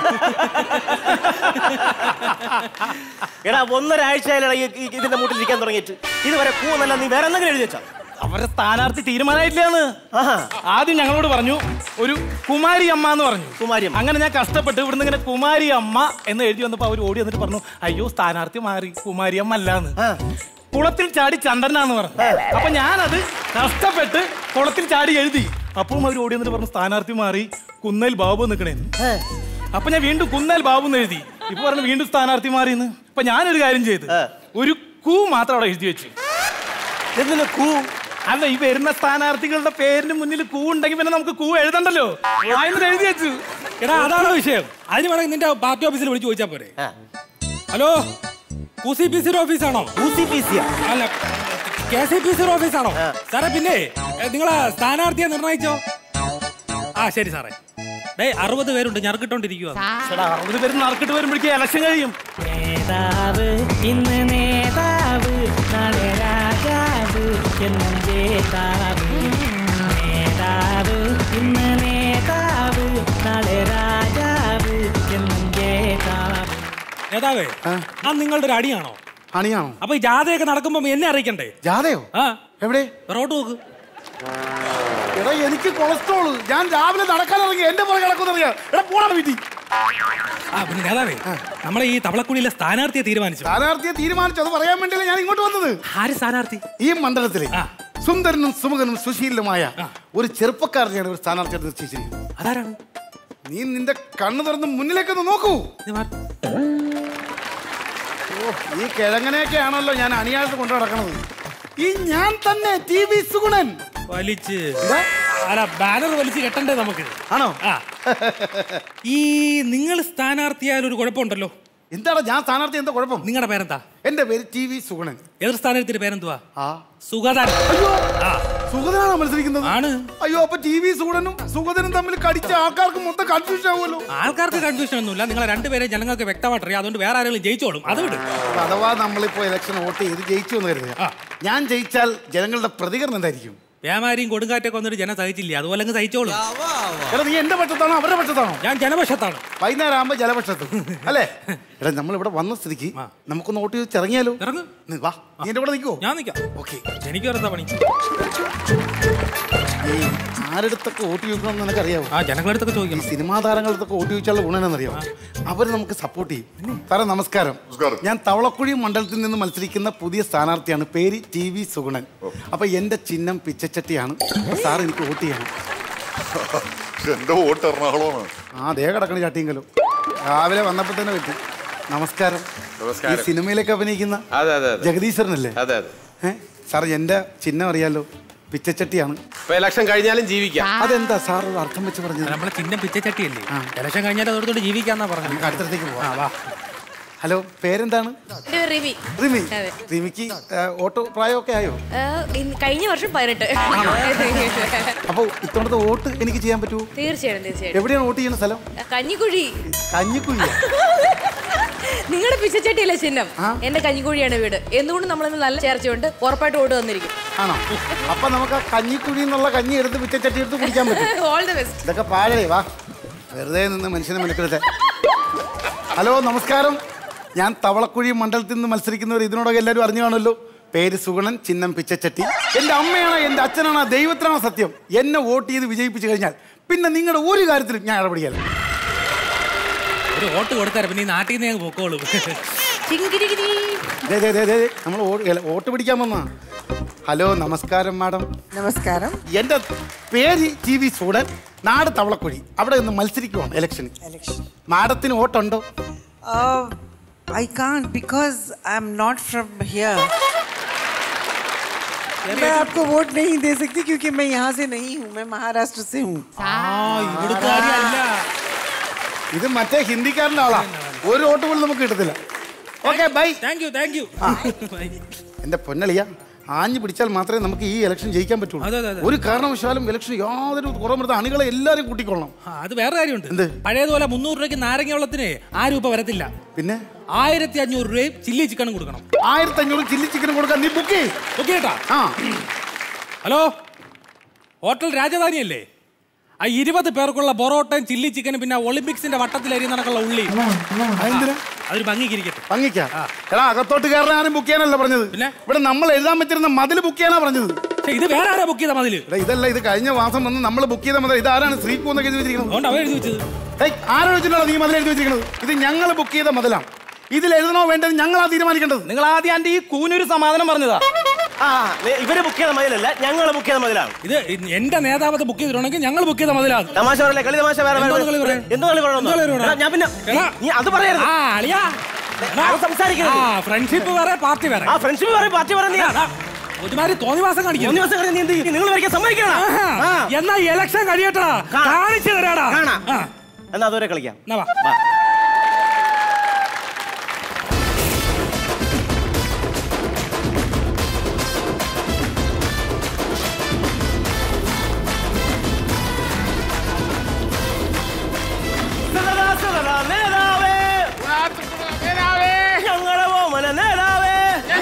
എടാ ഒന്നൊരാഴ്ചയിലാണ് ഈ ഈ- ഇതിന്റെ മൂട്ടിൽ ഇരിക്കാൻ തുടങ്ങിയിട്ട് ഇതുവരെ കൂന്നല്ല നീ വേറെ എന്തെങ്കിലും എഴുതി വെച്ചാ അവരുടെ സ്ഥാനാർത്ഥി തീരുമാനമായിട്ടില്ലാന്ന് ആദ്യം ഞങ്ങളോട് പറഞ്ഞു ഒരു കുമാരി അമ്മ എന്ന് പറഞ്ഞു കുമാരി അങ്ങനെ ഞാൻ കഷ്ടപ്പെട്ട് ഇവിടുന്ന് ഇങ്ങനെ കുമാരി അമ്മ എന്ന് എഴുതി വന്നപ്പോ അവർ ഓടി വന്നിട്ട് പറഞ്ഞു അയ്യോ സ്ഥാനാർത്ഥി മാറി കുമാരി അമ്മ അല്ലാന്ന് കുളത്തിൽ ചാടി ചന്ദ്രനാന്ന് പറഞ്ഞു അപ്പൊ ഞാനത് കഷ്ടപ്പെട്ട് കുളത്തിൽ ചാടി എഴുതി അപ്പോഴും അവർ ഓടി വന്നിട്ട് പറഞ്ഞു സ്ഥാനാർത്ഥി മാറി കുന്നേൽ ബാബു നിൽക്കണേന്ന് അപ്പൊ ഞാൻ വീണ്ടും കുന്നേൽ ബാബു എന്ന് എഴുതി ഇപ്പൊ പറഞ്ഞു വീണ്ടും സ്ഥാനാർത്ഥി മാറിയെന്ന് അപ്പൊ ഞാനൊരു കാര്യം ചെയ്ത് ഒരു കൂ മാത്രം അവിടെ എഴുതി വെച്ചു എന്തിനു കൂ അല്ല ഈ വരുന്ന സ്ഥാനാർത്ഥികളുടെ പേരിന് മുന്നിൽ കൂ ഉണ്ടെങ്കിൽ പിന്നെ നമുക്ക് കൂ എഴുതണ്ടല്ലോ ആയെന്ന് എഴുതി വെച്ചു എടാ അതാണോ വിഷയം അതിന് വേണമെങ്കിൽ നിന്റെ പാർട്ടി ഓഫീസിൽ വിളിച്ച് ചോദിച്ചാ പോരെ ഹലോ കു സി പി സി ഓഫീസാണോ അല്ല കെ സി പി സി ഓഫീസാണോ സാറേ പിന്നെ നിങ്ങളെ സ്ഥാനാർത്ഥിയെ നിർണയിച്ചോ ആ ശരി സാറേ ഡേ അറുപത് പേരുണ്ട് ഞറക്കിട്ടോണ്ടിരിക്കുക അറുപത് പേര് നറുക്കിട്ട് വരുമ്പോഴേക്കും ഇലക്ഷൻ കഴിയും നേതാവ് ഇന്ന് നേതാവ് നാളെ രാജാവ് എന്നും ജേതാവ് നേതാവ് ഇന്ന് നേതാവ് നാളെ രാജാവ് എന്നും ജേതാവ് നേതാവേ ആ നിങ്ങളുടെ ഒരു അടിയാണോ അണിയാണോ അപ്പൊ ഈ ജാഥയൊക്കെ നടക്കുമ്പോ എന്നെ അറിയിക്കണ്ടേ ജാഥയോ ആ എവിടെ റോഡ് നോക്ക് എടാ എനിക്ക് കൊളസ്ട്രോള് ഞാൻ രാവിലെ നടക്കാൻ ഇറങ്ങി എന്റെ പുറകെ കിടക്കുന്നറിയാം എടാ പോണ വീട്ടിൽ ആ പിന്നെ നേതാവേ നമ്മളെ ഈ തവളക്കുടിയിലെ സ്ഥാനാർത്ഥിയെ തീരുമാനിച്ചു സ്ഥാനാർത്ഥിയെ തീരുമാനിച്ചു അത് പറയാൻ വേണ്ടിയല്ലേ ഞാൻ ഇങ്ങോട്ട് വന്നത് ആര് സ്ഥാനാർത്ഥി ഈ മണ്ഡലത്തിലെ സുന്ദരനും സുമുഖനും സുശീലനുമായ ഒരു ചെറുപ്പക്കാരനെയാണ് ഒരു സ്ഥാനാർത്ഥിയായിട്ട് നിശ്ചയിച്ചിരിക്കുന്നത് അതാരാണ് നീ നിന്റെ കണ്ണു തുറന്ന് മുന്നിലേക്കൊന്ന് നോക്കൂ ഓ, ഈ കിഴങ്ങനെയൊക്കെ ആണല്ലോ ഞാൻ അണിയായിട്ട് കൊണ്ടു നടക്കണത് ഈ ഞാൻ തന്നെ ടി വി സുഗുണൻ വലിച്ച് അല്ല ബാനർ വലിച്ച് കെട്ടണ്ടേ നമുക്ക് ആണോ ആ ഈ നിങ്ങൾ സ്ഥാനാർത്ഥിയായാലും ഒരു കുഴപ്പമുണ്ടല്ലോ എന്താണ് ഞാൻ സ്ഥാനാർത്ഥി എന്താ കുഴപ്പം നിങ്ങളുടെ പേരെന്താ എന്റെ പേര് ടി വി സുഗുണൻ എതിർ സ്ഥാനാർത്ഥിയുടെ പേരെന്തുവാ ആ സുഗതൻ ആ സുഗതനാണോ മത്സരിക്കുന്നത് ആണ് അയ്യോ അപ്പൊ ടി വി സുഗുണനും സുഗതനും തമ്മിൽ കടിച്ച ആൾക്കാർക്ക് മൊത്തം കൺഫ്യൂഷൻ ആവുമല്ലോ ആൾക്കാർക്ക് കൺഫ്യൂഷൻ ഒന്നുമില്ല നിങ്ങളെ രണ്ടുപേരെ ജനങ്ങൾക്ക് വ്യക്തമായിട്ട് അറിയാം അതുകൊണ്ട് വേറെ ആരെങ്കിലും ജയിച്ചോളും അത് വിട് അപ്പൊ അഥവാ നമ്മളിപ്പോ ഇലക്ഷൻ വോട്ട് ചെയ്ത് ജയിച്ചു എന്ന് കരുതുക ഞാൻ ജയിച്ചാൽ ജനങ്ങളുടെ പ്രതികരണം എന്തായിരിക്കും വ്യാപാരിയും കൊടുങ്കാറ്റൊക്കെ വന്നിട്ട് ജനം സഹിച്ചില്ലേ അതുപോലെ അങ്ങ് സഹിച്ചോളും എടാ നീ എന്റെ പക്ഷത്താണോ അവരുടെ പക്ഷത്താണോ ഞാൻ ജനപക്ഷത്താണ് വൈകുന്നേരം ആകുമ്പോ ജലപക്ഷത്ത് അല്ലേ എടാ നമ്മൾ ഇവിടെ വന്ന സ്ഥിതിക്ക് നമുക്കൊന്ന് വോട്ട് ചെയ്ത് ഇറങ്ങിയാലോ നീ വാ നീ എന്റെ കൂടെ നിൽക്കുവോ ഞാൻ നിൽക്കാം ഓക്കെ എനിക്ക് വേറെ പണി ഈ ആരെടുത്തൊക്കെ വോട്ട് ചോദിക്കണം എന്ന് നിനക്കറിയാവോ ആ ജനങ്ങളടുത്തൊക്കെ ചോദിക്കണം സിനിമാ താരങ്ങളടുത്തൊക്കെ വോട്ട് ചോദിച്ചാലുള്ള ഗുണം എന്നറിയാമോ അവർ നമുക്ക് സപ്പോർട്ട് ചെയ്യും സാറേ നമസ്കാരം ഞാൻ തവളക്കുഴി മണ്ഡലത്തിൽ നിന്ന് മത്സരിക്കുന്ന പുതിയ സ്ഥാനാർത്ഥിയാണ് പേര് ടി വി സുഗുണൻ അപ്പൊ എന്റെ ചിഹ്നം പിച്ചച്ചട്ടിയാണ് സാർ എനിക്ക് വോട്ട് ചെയ്യണം എന്റെ വോട്ട് എറണാകുളമാണ് ആ ദേ കിടക്കണ ചട്ടിയെങ്കിലും രാവിലെ വന്നപ്പോ തന്നെ പറ്റി നമസ്കാരം ഈ സിനിമയിലൊക്കെ അഭിനയിക്കുന്ന അതെ അതെ അതെ ജഗദീശ്വരനല്ലേ അതെ അതെ ഏ സാർ എന്റെ ചിഹ്നം അറിയാലോ പിച്ചച്ചട്ടിയാണ് ഇപ്പൊ ഇലക്ഷൻ കഴിഞ്ഞാലും ജീവിക്കാം അതെന്താ സാർ ഒരു അർത്ഥം വെച്ച് പറഞ്ഞത് നമ്മളെ ചിഹ്നം പിച്ചച്ചട്ടിയല്ലേ ഇലക്ഷൻ കഴിഞ്ഞാൽ അതോടത്തോട് ജീവിക്കാന്നാ പറഞ്ഞത് നമുക്ക് അടുത്തടുത്തേക്ക് പോവാം ഹലോ പേരെന്താണ് റിവി റിമി അതെ. റിമിക്ക് ഏ, ഓട്ടോ പ്രായമൊക്കെ ആയോ ആ, ഇന്ന് കഴിഞ്ഞ വർഷം പതിനെട്ട് അപ്പോൾ ഇത്തവണത്തെ വോട്ട് എനിക്ക് ചെയ്യാൻ പറ്റുമോ തീർച്ചയായും തീർച്ചയായും എവിടെയാണ് വോട്ട് ചെയ്യുന്ന സ്ഥലം കഞ്ഞിക്കുഴി കഞ്ഞിക്കുഴി നിങ്ങളുടെ പിച്ചച്ചട്ടിയല്ലേ ചിഹ്നം എന്റെ കഞ്ഞിക്കുഴിയാണ് വീട് എന്തുകൊണ്ട് നമ്മൾ നല്ല ചേർച്ചയുണ്ട് ഉറപ്പായിട്ട് ഓട് വന്നിരിക്കും ആണോ അപ്പൊ നമുക്ക് ആ കഞ്ഞിക്കുഴി എന്നുള്ള കഞ്ഞി എടുത്ത് പിച്ചച്ചട്ടി എടുത്ത് കുടിക്കാൻ പറ്റും ഓൾ ദി ബെസ്റ്റ് ഇതൊക്കെ പാഴേ വാ വെറുതെ നിന്ന് മനുഷ്യനെ മെനക്കെടുത്തെ ഹലോ നമസ്കാരം ഞാൻ തവളക്കുഴി മണ്ഡലത്തിൽ നിന്ന് മത്സരിക്കുന്നവർ ഇതിനോടൊക്കെ എല്ലാവരും അറിഞ്ഞു കാണുമല്ലോ പേര് സുഗുണൻ ചിഹ്നം പിച്ചച്ചട്ടി എന്റെ അമ്മയാണോ എന്റെ അച്ഛനാണോ ദൈവത്തിനാണോ സത്യം എന്നെ വോട്ട് ചെയ്ത് വിജയിപ്പിച്ചു കഴിഞ്ഞാൽ പിന്നെ നിങ്ങളുടെ ഒരു കാര്യത്തിലും ഞാൻ ഇടപെടിയല്ല ഒരു വോട്ട് കൊടുത്താൽ പിന്നെ ഈ നാട്ടിൽ നിന്ന് ഞങ്ങൾ പൊക്കോളൂ ദേ, ദേ, ദേ, ദേ, നമ്മൾ വോട്ട് അല്ല, വോട്ട് പിടിക്കാൻ വന്നാ ഹലോ നമസ്കാരം മാഡം നമസ്കാരം എന്റെ പേര് ടി വി സൂടൻ നാട് തവളക്കുഴി അവിടെ നിന്ന് മത്സരിക്കുവാണ് ഇലക്ഷന് മാഡത്തിന് വോട്ടുണ്ടോ Uh, I can't because I'm not from here. मैं आपको वोट नहीं दे सकती क्योंकि मैं यहाँ से नहीं हूँ मैं महाराष्ट्र से हूँ ഇത് മറ്റേ ഹിന്ദിക്കാരൻ്റെ ആളാ ഒരു വോട്ട് പോലും നമുക്ക് കിട്ടത്തില്ല okay bye thank you thank you എന്റെ പൊന്നളിയ ആഞ്ഞു പിടിച്ചാൽ മാത്രമേ നമുക്ക് ഈ ഇലക്ഷൻ ജയിക്കാൻ പറ്റുള്ളൂ അതെ, അതെ, അതെ. ഒരു കാരണവശാലും ഇലക്ഷൻ യാതൊരു കുറവുമില്ലാത്ത അണികളെ എല്ലാവരും കൂട്ടിക്കൊള്ളണം അത് വേറെ കാര്യമുണ്ട് പഴയതുപോലെ മുന്നൂറ് രൂപയ്ക്ക് നാരങ്ങ വെള്ളത്തിന് ആ രൂപ വരത്തില്ല പിന്നെ ആയിരത്തി അഞ്ഞൂറ് രൂപയും ചില്ലി ചിക്കനും കൊടുക്കണം ആയിരത്തി അഞ്ഞൂറ് ചില്ലി ചിക്കനും കൊടുക്കാൻ നീ ബുക്ക് ചെയ്യ് ബുക്ക് ചെയ്യട്ടാ ആ ഹലോ ഹോട്ടൽ രാജധാനി അല്ലേ ആ ഇരുപത് പേർക്കുള്ള പൊറോട്ടയും ചില്ലി ചിക്കനും പിന്നെ ഒളിമ്പിക്സിന്റെ വട്ടത്തിൽ അരി നടക്കുള്ള ഉള്ളി അതെന്തിനാ? അതൊരു ഭംഗിക്കിരിക്കട്ടെ ഭംഗിക്കാ എടാ അകത്തോട്ട് കയറാൻ ആരും ബുക്ക് ചെയ്യാനല്ല പറഞ്ഞത് ഇവിടെ നമ്മൾ എഴുതാൻ പറ്റുന്ന മതിൽ ബുക്ക് ചെയ്യാനാ പറഞ്ഞത് ഇത് വേറെ ആരാ ബുക്ക് ചെയ്ത മതില് എടാ, ഇതല്ല ഇത് കഴിഞ്ഞ മാസം വന്ന് നമ്മൾ ബുക്ക് ചെയ്ത മതിൽ ഇത് ആരാണ് ശ്രീകു എന്നൊക്കെ എഴുതി വെച്ചിരിക്കുന്നത് എഴുതി വെച്ചത് ഏയ്, ആരാ വെച്ചിട്ടുണ്ടോ നീ മതിൽ എഴുതി വെച്ചിരിക്കുന്നത് ഇത് ഞങ്ങൾ ബുക്ക് ചെയ്ത മതിലാണ് ഇതിൽ എഴുതണോ വേണ്ടത് ഞങ്ങളാ തീരുമാനിക്കേണ്ടത് നിങ്ങൾ ആദ്യം എന്റെ ഈ കൂനൊരു സമാധാനം പറഞ്ഞതാ ആ ദേ, ഇവര് ബുക്ക് ചെയ്ത മതിലല്ല ഞങ്ങൾ ബുക്ക് ചെയ്ത മതിലാണ് ഇത് എന്റെ നേതാവത് ബുക്ക് ചെയ്തിട്ടുണ്ടെങ്കിൽ ഞങ്ങൾ ബുക്ക് ചെയ്ത മതിലാണ് തമാശ പറയല്ലേ കളി തമാശ വേറെ എന്തോന്ന് കളി പറയാ? എന്തോ കളി എന്തോ കളി പറയണോ പറയാ? ഞാൻ പിന്നെ എടാ. നീ അത് പറയരുത് ആ, അളിയാ. അത് സംസാരിക്കരുത് ആ, ഫ്രണ്ട്ഷിപ്പ് വേറെ പാർട്ടി വേറെ ആ ഫ്രണ്ട്ഷിപ്പ് പറയും പാർട്ടി പറയും നീ ഒരുമാതിരി തോന്നിവാസം കാണിക്കും തോന്നിവാസം കാണിക്കാൻ നീ എന്ത് ചെയ്യും? നിങ്ങൾ വരയ്ക്കാൻ സമ്മതിക്കണം ആഹാ. എന്നാ ഇലക്ഷൻ കഴിയട്ടാ കാണിച്ചു തരാടാ കാണാം. ആ. എന്നാ അതുവരെ കളിക്കാം എന്നാ വാ. വാ. സദാ സദാ നേതാവേ. ഞങ്ങളുടെ ഓമന നേതാവേ.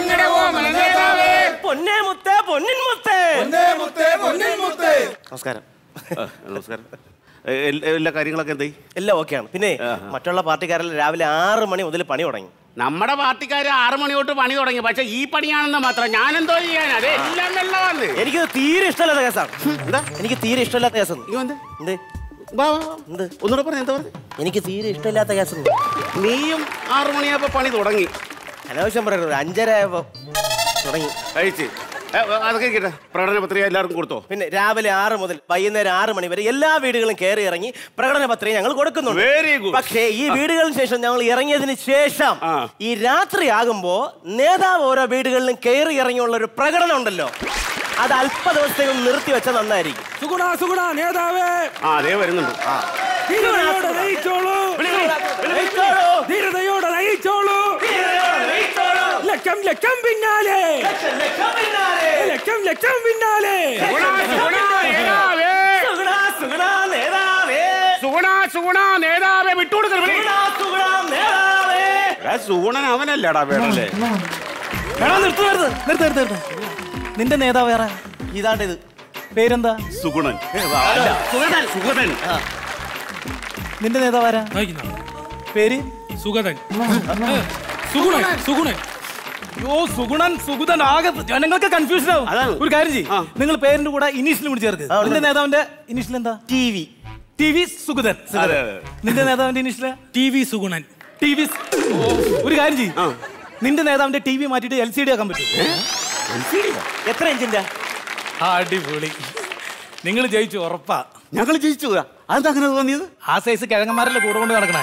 പൊന്നേ മുത്തേ പൊന്നിൻ മുത്തേ നമസ്കാരം നമസ്കാരം എ- എൽ- എല്ലാ കാര്യങ്ങളൊക്കെ എന്തായി എല്ലാം ഓക്കെയാണ് പിന്നെ മറ്റുള്ള പാർട്ടിക്കാരെല്ലാം രാവിലെ ആറ് മണി മുതൽ പണി തുടങ്ങി നമ്മുടെ പാർട്ടിക്കാർ ആറു മണി തൊട്ട് പണി തുടങ്ങി പക്ഷെ ഈ പണിയാണെന്ന് മാത്രം ഞാൻ എന്തോ ചെയ്യാൻ അത് എല്ലാം വെള്ളമാണ് എനിക്ക് തീരെ ഇഷ്ടമില്ലാത്ത കേസാണ് എന്താ എനിക്ക് തീരെ ഇഷ്ടമില്ലാത്ത കേസാണ് എന്ത് എന്ത് ഒന്നുകൂടെ പറഞ്ഞു എന്താ പറഞ്ഞു എനിക്ക് തീരെ ഇഷ്ടമില്ലാത്ത കേസാണ് നീയും ആറു മണിയാകുമ്പോ പണി തുടങ്ങി അനാവശ്യം പറയരുത് അഞ്ചര ആയപ്പോ തുടങ്ങി കഴിച്ച് ഏ, അതൊക്കെ കേട്ടെ പ്രകടന പത്രിക എല്ലാവർക്കും കൊടുത്തോ പിന്നെ രാവിലെ ആറ് മുതൽ വൈകുന്നേരം ആറ് മണി വരെ എല്ലാ വീടുകളും കയറി ഇറങ്ങി പ്രകടന പത്രിക ഞങ്ങൾ കൊടുക്കുന്നുണ്ട് Very good. പക്ഷേ ഈ വീടുകളിന് ശേഷം ഞങ്ങൾ ഇറങ്ങിയതിന് ശേഷം ഈ രാത്രി ആകുമ്പോ നേതാവ് ഓരോ വീടുകളിലും കയറി ഇറങ്ങിയുള്ള ഒരു പ്രകടനം ഉണ്ടല്ലോ അത് അല്പ ദിവസത്തേക്ക് ഒന്ന് നിർത്തി വെച്ചാൽ നന്നായിരിക്കും സുഗുണ സുഗുണ നേതാവേ ആ അതേ വരുന്നുണ്ട് ധീരതയോടെ നയിച്ചോളൂ ധീരതയോടെ നയിച്ചോളൂ ലക്ഷം ലക്ഷം പിന്നാലെ ലക്ഷം ലക്ഷം പിന്നാലെ സുഗുണ, സുഗുണ, നേതാവേ. സുഗുണ സുഗുണ നേതാവെ വിട്ടുകൊടുക്കരുത് സുഗുണ, സുഗുണ, നേതാവേ. സൂണൻ അവനല്ലടാ വേണല്ലേ എടാ നിർത്ത് നിർത്ത് നിർത്ത് നിർത്ത് നിർത്ത് നിന്റെ നേതാവ് വേറെ ഇതാണ്ട് ഇത് പേരെന്താ സുഗുണൻ അല്ല, സുഗതൻ സുഗതൻ നിന്റെ നേതാവ് ആരാ പേര് സുഗതൻ സുഗുണൻ സുഗുണൻ യോ സുഗുണൻ സുഗുതൻ ആകെ ജനങ്ങൾക്ക് കൺഫ്യൂഷൻ ആവും ഒരു കാര്യം ചെയ്യും നിങ്ങൾ പേരിന്റെ കൂടെ ഇനീഷ്യൽ കൂടി ചേർക്ക് നിന്റെ നേതാവിന്റെ ഇനീഷ്യൽ എന്താ T V T V Sugathan അതെ, നിന്റെ നേതാവിന്റെ initial T V Sugunan T V ഒരു കാര്യം ചെയ്യും നിന്റെ നേതാവിന്റെ ടി വി മാറ്റിയിട്ട് എൽ സി ഡി ആക്കാൻ പറ്റും എത്ര ഇഞ്ചിന്റെ അടിപൊളി നിങ്ങൾ ജയിച്ചു ഉറപ്പാ ഞങ്ങൾ ജയിച്ചു അതെന്താ അങ്ങനെ തോന്നിയത് ആ സൈസ് കിഴങ്ങന്മാരല്ലേ കൂടെ കൊണ്ട് നടക്കണേ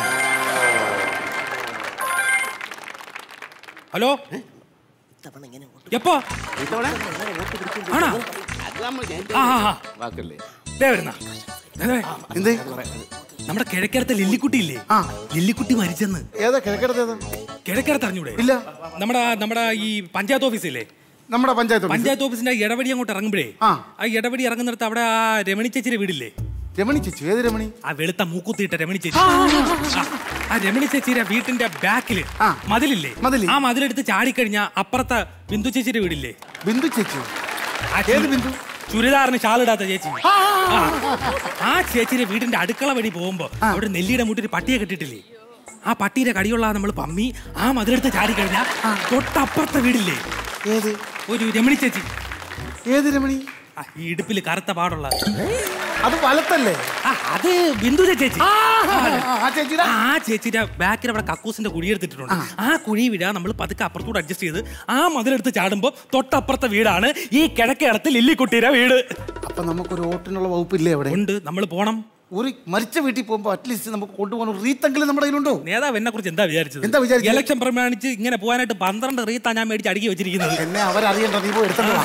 ഹലോ എപ്പോ ആണോ ആ ആ, ആ. വാക്കല്ലേ ദേ വരുന്ന. ദേ, ദേ. എന്ത് നമ്മുടെ കിഴക്കരത്തെ ലില്ലിക്കുട്ടി ഇല്ലേ ലില്ലിക്കുട്ടി മരിച്ചെന്ന് ഏതാ കിഴക്കിടത്ത് ഏതാ കിഴക്കരത്ത് അറിഞ്ഞൂടെ ഇല്ല നമ്മുടെ നമ്മുടെ ഈ പഞ്ചായത്ത് ഓഫീസ് ഇല്ലേ നമ്മുടെ പഞ്ചായത്ത് ഓഫീസ്. പഞ്ചായത്ത് ഓഫീസിന്റെ ആ ഇടവഴി അങ്ങോട്ട് ഇറങ്ങുമ്പോഴേ ആ. ആ ഇടവഴി ഇറങ്ങുന്നിടത്ത് അവിടെ ആ രമണി ചേച്ചിയുടെ വീടില്ലേ രമണി ചേച്ചി ഏത് രമണി ആ വെളുത്ത മൂക്കുത്തിയിട്ട രമണി ചേച്ചി ആ, ആ രമണി ചേച്ചിയുടെ വീട്ടിന്റെ ബാക്കില് മതിലില്ലേ ആ മതിലെടുത്ത് ചാടിക്കഴിഞ്ഞാ അപ്പുറത്തെ ബിന്ദു ചേച്ചിയുടെ വീടില്ലേ ബിന്ദു ചേച്ചി ആ ചു- ബിന്ദു ചുരിദാറിന് ഷാളിടാത്ത ചേച്ചി ആ. ആ ചേച്ചിയുടെ വീടിന്റെ അടുക്കള വഴി പോകുമ്പോ അവിടെ നെല്ലിയുടെ മുട്ടിൽ പട്ടിയെ കെട്ടിട്ടില്ലേ ആ പട്ടിയുടെ കടിയുള്ള നമ്മൾ പമ്മി ആ മതിലെടുത്ത് ചാടിക്കഴിഞ്ഞാ തൊട്ടപ്പുറത്തെ വീടില്ലേ ഏത് ഒരു രമണി ചേച്ചി ഏത് രമണി ആ, ഈ ഇടുപ്പിൽ കറുത്ത പാടുള്ള അത് വലത്തല്ലേ ആ, അത് ബിന്ദുര ചേച്ചി ആ, ആ ചേച്ചിയുടെ ആ ചേച്ചിയുടെ ബാക്കിൽ അവിടെ കക്കൂസിന്റെ കുഴി എടുത്തിട്ടുണ്ട് ആ കുഴി വിടാ നമ്മൾ പതുക്കെ അപ്പുറത്തൂടെ അഡ്ജസ്റ്റ് ചെയ്ത് ആ മതിലെടുത്ത് ചാടുമ്പോൾ തൊട്ടപ്പുറത്തെ വീടാണ് ഈ കിഴക്കേടത്ത് ലില്ലിക്കുട്ടിയുടെ വീട് അപ്പൊ നമുക്കൊരു ഓട്ടിനുള്ള വകുപ്പില്ലേ അവിടെ ഉണ്ട് നമ്മൾ പോണം ഒരു മരിച്ച വീട്ടിൽ പോകുമ്പോ അറ്റ്ലീസ്റ്റ് നമുക്ക് കൊണ്ടുപോകാൻ ഒരു റീത്തെങ്കിലും നമ്മുടെ കയ്യിലുണ്ടോ നേതാവ് എന്നെ കുറിച്ച് എന്താ വിചാരിച്ചത് എന്താ വിചാരിച്ചത്? ഇലക്ഷൻ പ്രമാണിച്ച് ഇങ്ങനെ പോകാനായിട്ട് പന്ത്രണ്ട് റീത്താ ഞാൻ മേടിച്ച് അടുക്കി വെച്ചിരിക്കുന്നത് എന്നെ അവരറിയണ്ട നീ പോയി എടുത്തോ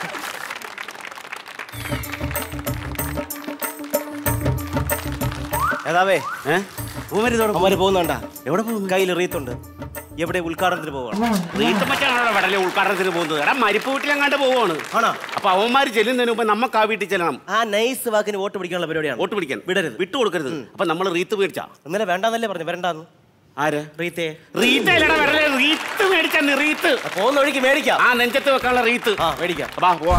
ഏതാവേ അവര് പോകുന്നുണ്ടാ എവിടെ പോകുന്നു കയ്യിൽ റീത്തുണ്ട് എവിടെ ഉദ്ഘാടനത്തിന് പോവാണ് റീത്ത് മറ്റാണോ വടലെ ഉദ്ഘാടനത്തിന് പോകുന്നത് എടാ മരിപ്പ് വീട്ടിലെങ്ങാണ്ട് പോവാണ് ആണോ അപ്പൊ അവന്മാര് ചെല്ലുന്നതിന് മുമ്പ് നമുക്ക് ആ വീട്ടിൽ ചെല്ലണം ആ നൈസ് വാക്കിന് വോട്ട് പിടിക്കാനുള്ള പരിപാടിയാണ് വോട്ട് പിടിക്കാൻ വിടരുത് വിട്ടു കൊടുക്കരുത് അപ്പൊ നമ്മൾ റീത്ത് മേടിച്ചാ ഇന്നലെ വേണ്ടാന്നല്ലേ പറഞ്ഞു വരണ്ടാന്ന് ആര് റീത്തേ റീത്ത് അല്ലടാ വരലെ റീത്ത് മേടിച്ചാ റീത്ത് പോകുന്ന വഴിക്ക് മേടിക്കാം ആ നെഞ്ചത്ത് വെക്കാനുള്ള റീത്ത് ആ മേടിക്കാം വാ പോവാ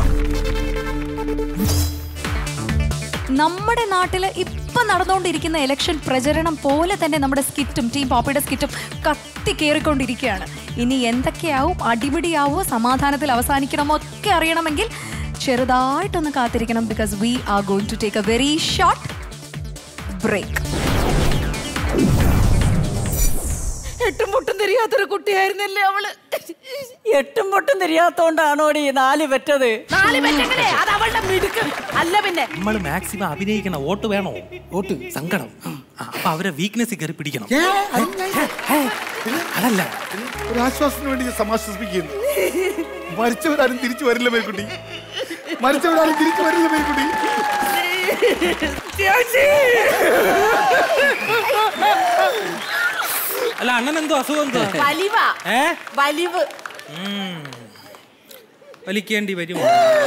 നമ്മുടെ നാട്ടിൽ ഇപ്പം നടന്നുകൊണ്ടിരിക്കുന്ന ഇലക്ഷൻ പ്രചരണം പോലെ തന്നെ നമ്മുടെ സ്കിറ്റും ടീം പോപ്പിയുടെ സ്കിറ്റും കത്തി കയറിക്കൊണ്ടിരിക്കുകയാണ് ഇനി എന്തൊക്കെയാവും അടിപിടിയാവോ സമാധാനത്തിൽ അവസാനിക്കണമോ ഒക്കെ അറിയണമെങ്കിൽ ചെറുതായിട്ടൊന്ന് കാത്തിരിക്കണം because we are going to take a very short break എട്ടും പൊട്ടും തിരിയാത്തൊരു കുട്ടിയായിരുന്നല്ലേ അവള് എട്ടും പൊട്ടും തിരിയാത്തോണ്ടാണോടി നാല് പെറ്റത് നാല് പെറ്റെങ്കിലേ അത് അവളുടെ മിടുക്ക് അല്ല പിന്നെ നമ്മൾ മാക്സിമം അഭിനയിക്കണം വോട്ട് വേണോ വോട്ട് സങ്കടം ആ, അപ്പൊ അവരെ വീക്ക്നെസ് കയറി പിടിക്കണം അതല്ല ഒരു ആശ്വാസത്തിന് വേണ്ടി ഞാൻ സമാശ്വസിപ്പിക്കുന്നു മരിച്ചവരാരും തിരിച്ചു വരില്ല മേൽക്കുട്ടി മരിച്ചവരാരും തിരിച്ചു വരില്ല മേൽക്കുട്ടി അല്ല അണ്ണൻ എന്തോ അസുഖം എന്തോ വലിവാ ഏ വലിവ് ഉം. വലിക്കേണ്ടി വരും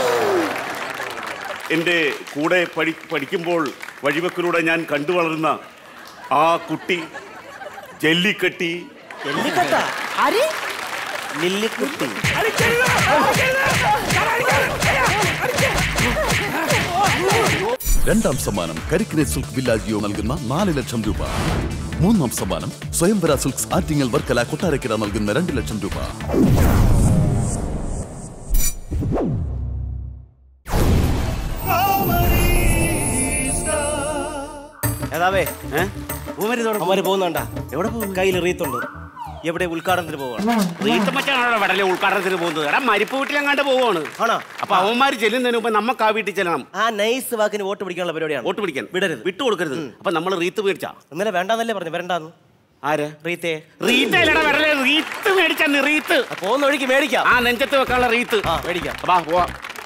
എൻ്റെ കൂടെ പഠി പഠിക്കുമ്പോൾ വഴിവെക്കിലൂടെ ഞാൻ കണ്ടു വളർന്ന ആ കുട്ടി ജല്ലിക്കട്ടി ജല്ലിക്കട്ട ആര് ലില്ലിക്കുട്ടി രണ്ടാം സമ്മാനം കരിക്കിനെ സിൽക്ക് വില്ലാജിയോ നൽകുന്ന നാല് ലക്ഷം രൂപ മൂന്നാം സമ്മാനം സ്വയംവര സിൽക്സ് ആറ്റിങ്ങൽ വർക്കല കൊട്ടാരക്കര നൽകുന്ന രണ്ട് ലക്ഷം രൂപ ഏതാവേ അവര് പോകുന്നുണ്ടാ എവിടെ പോകും കയ്യിൽ റീത്തുണ്ട് എവിടെ ഉദ്ഘാടനത്തിന് പോവാണ് റീത്ത് മറ്റാണോ വടലെ ഉദ്ഘാടനത്തിന് പോകുന്നത് എടാ മരിപ്പ് വീട്ടിലെങ്ങാണ്ട് പോവാണ് ആണോ അപ്പൊ അവന്മാര് ചെല്ലുന്നതിന് മുമ്പ് നമുക്ക് ആ വീട്ടിൽ ചെല്ലണം ആ നൈസ് വാക്കിന് വോട്ട് പിടിക്കാനുള്ള പരിപാടിയാണ് വോട്ട് പിടിക്കാൻ വിടരുത് വിട്ടു കൊടുക്കരുത് അപ്പൊ നമ്മൾ റീത്ത് മേടിച്ചാ ഇന്നലെ വേണ്ടാന്നല്ലേ പറഞ്ഞു വരണ്ടാന്ന് ആര് റീത്തേ റീത്ത് അല്ലടാ വരലെ റീത്ത് മേടിച്ചാ റീത്ത് പോകുന്ന വഴിക്ക് മേടിക്കാം ആ നെഞ്ചത്ത് വെക്കാനുള്ള റീത്ത് ആ മേടിക്കാം വാ പോവാ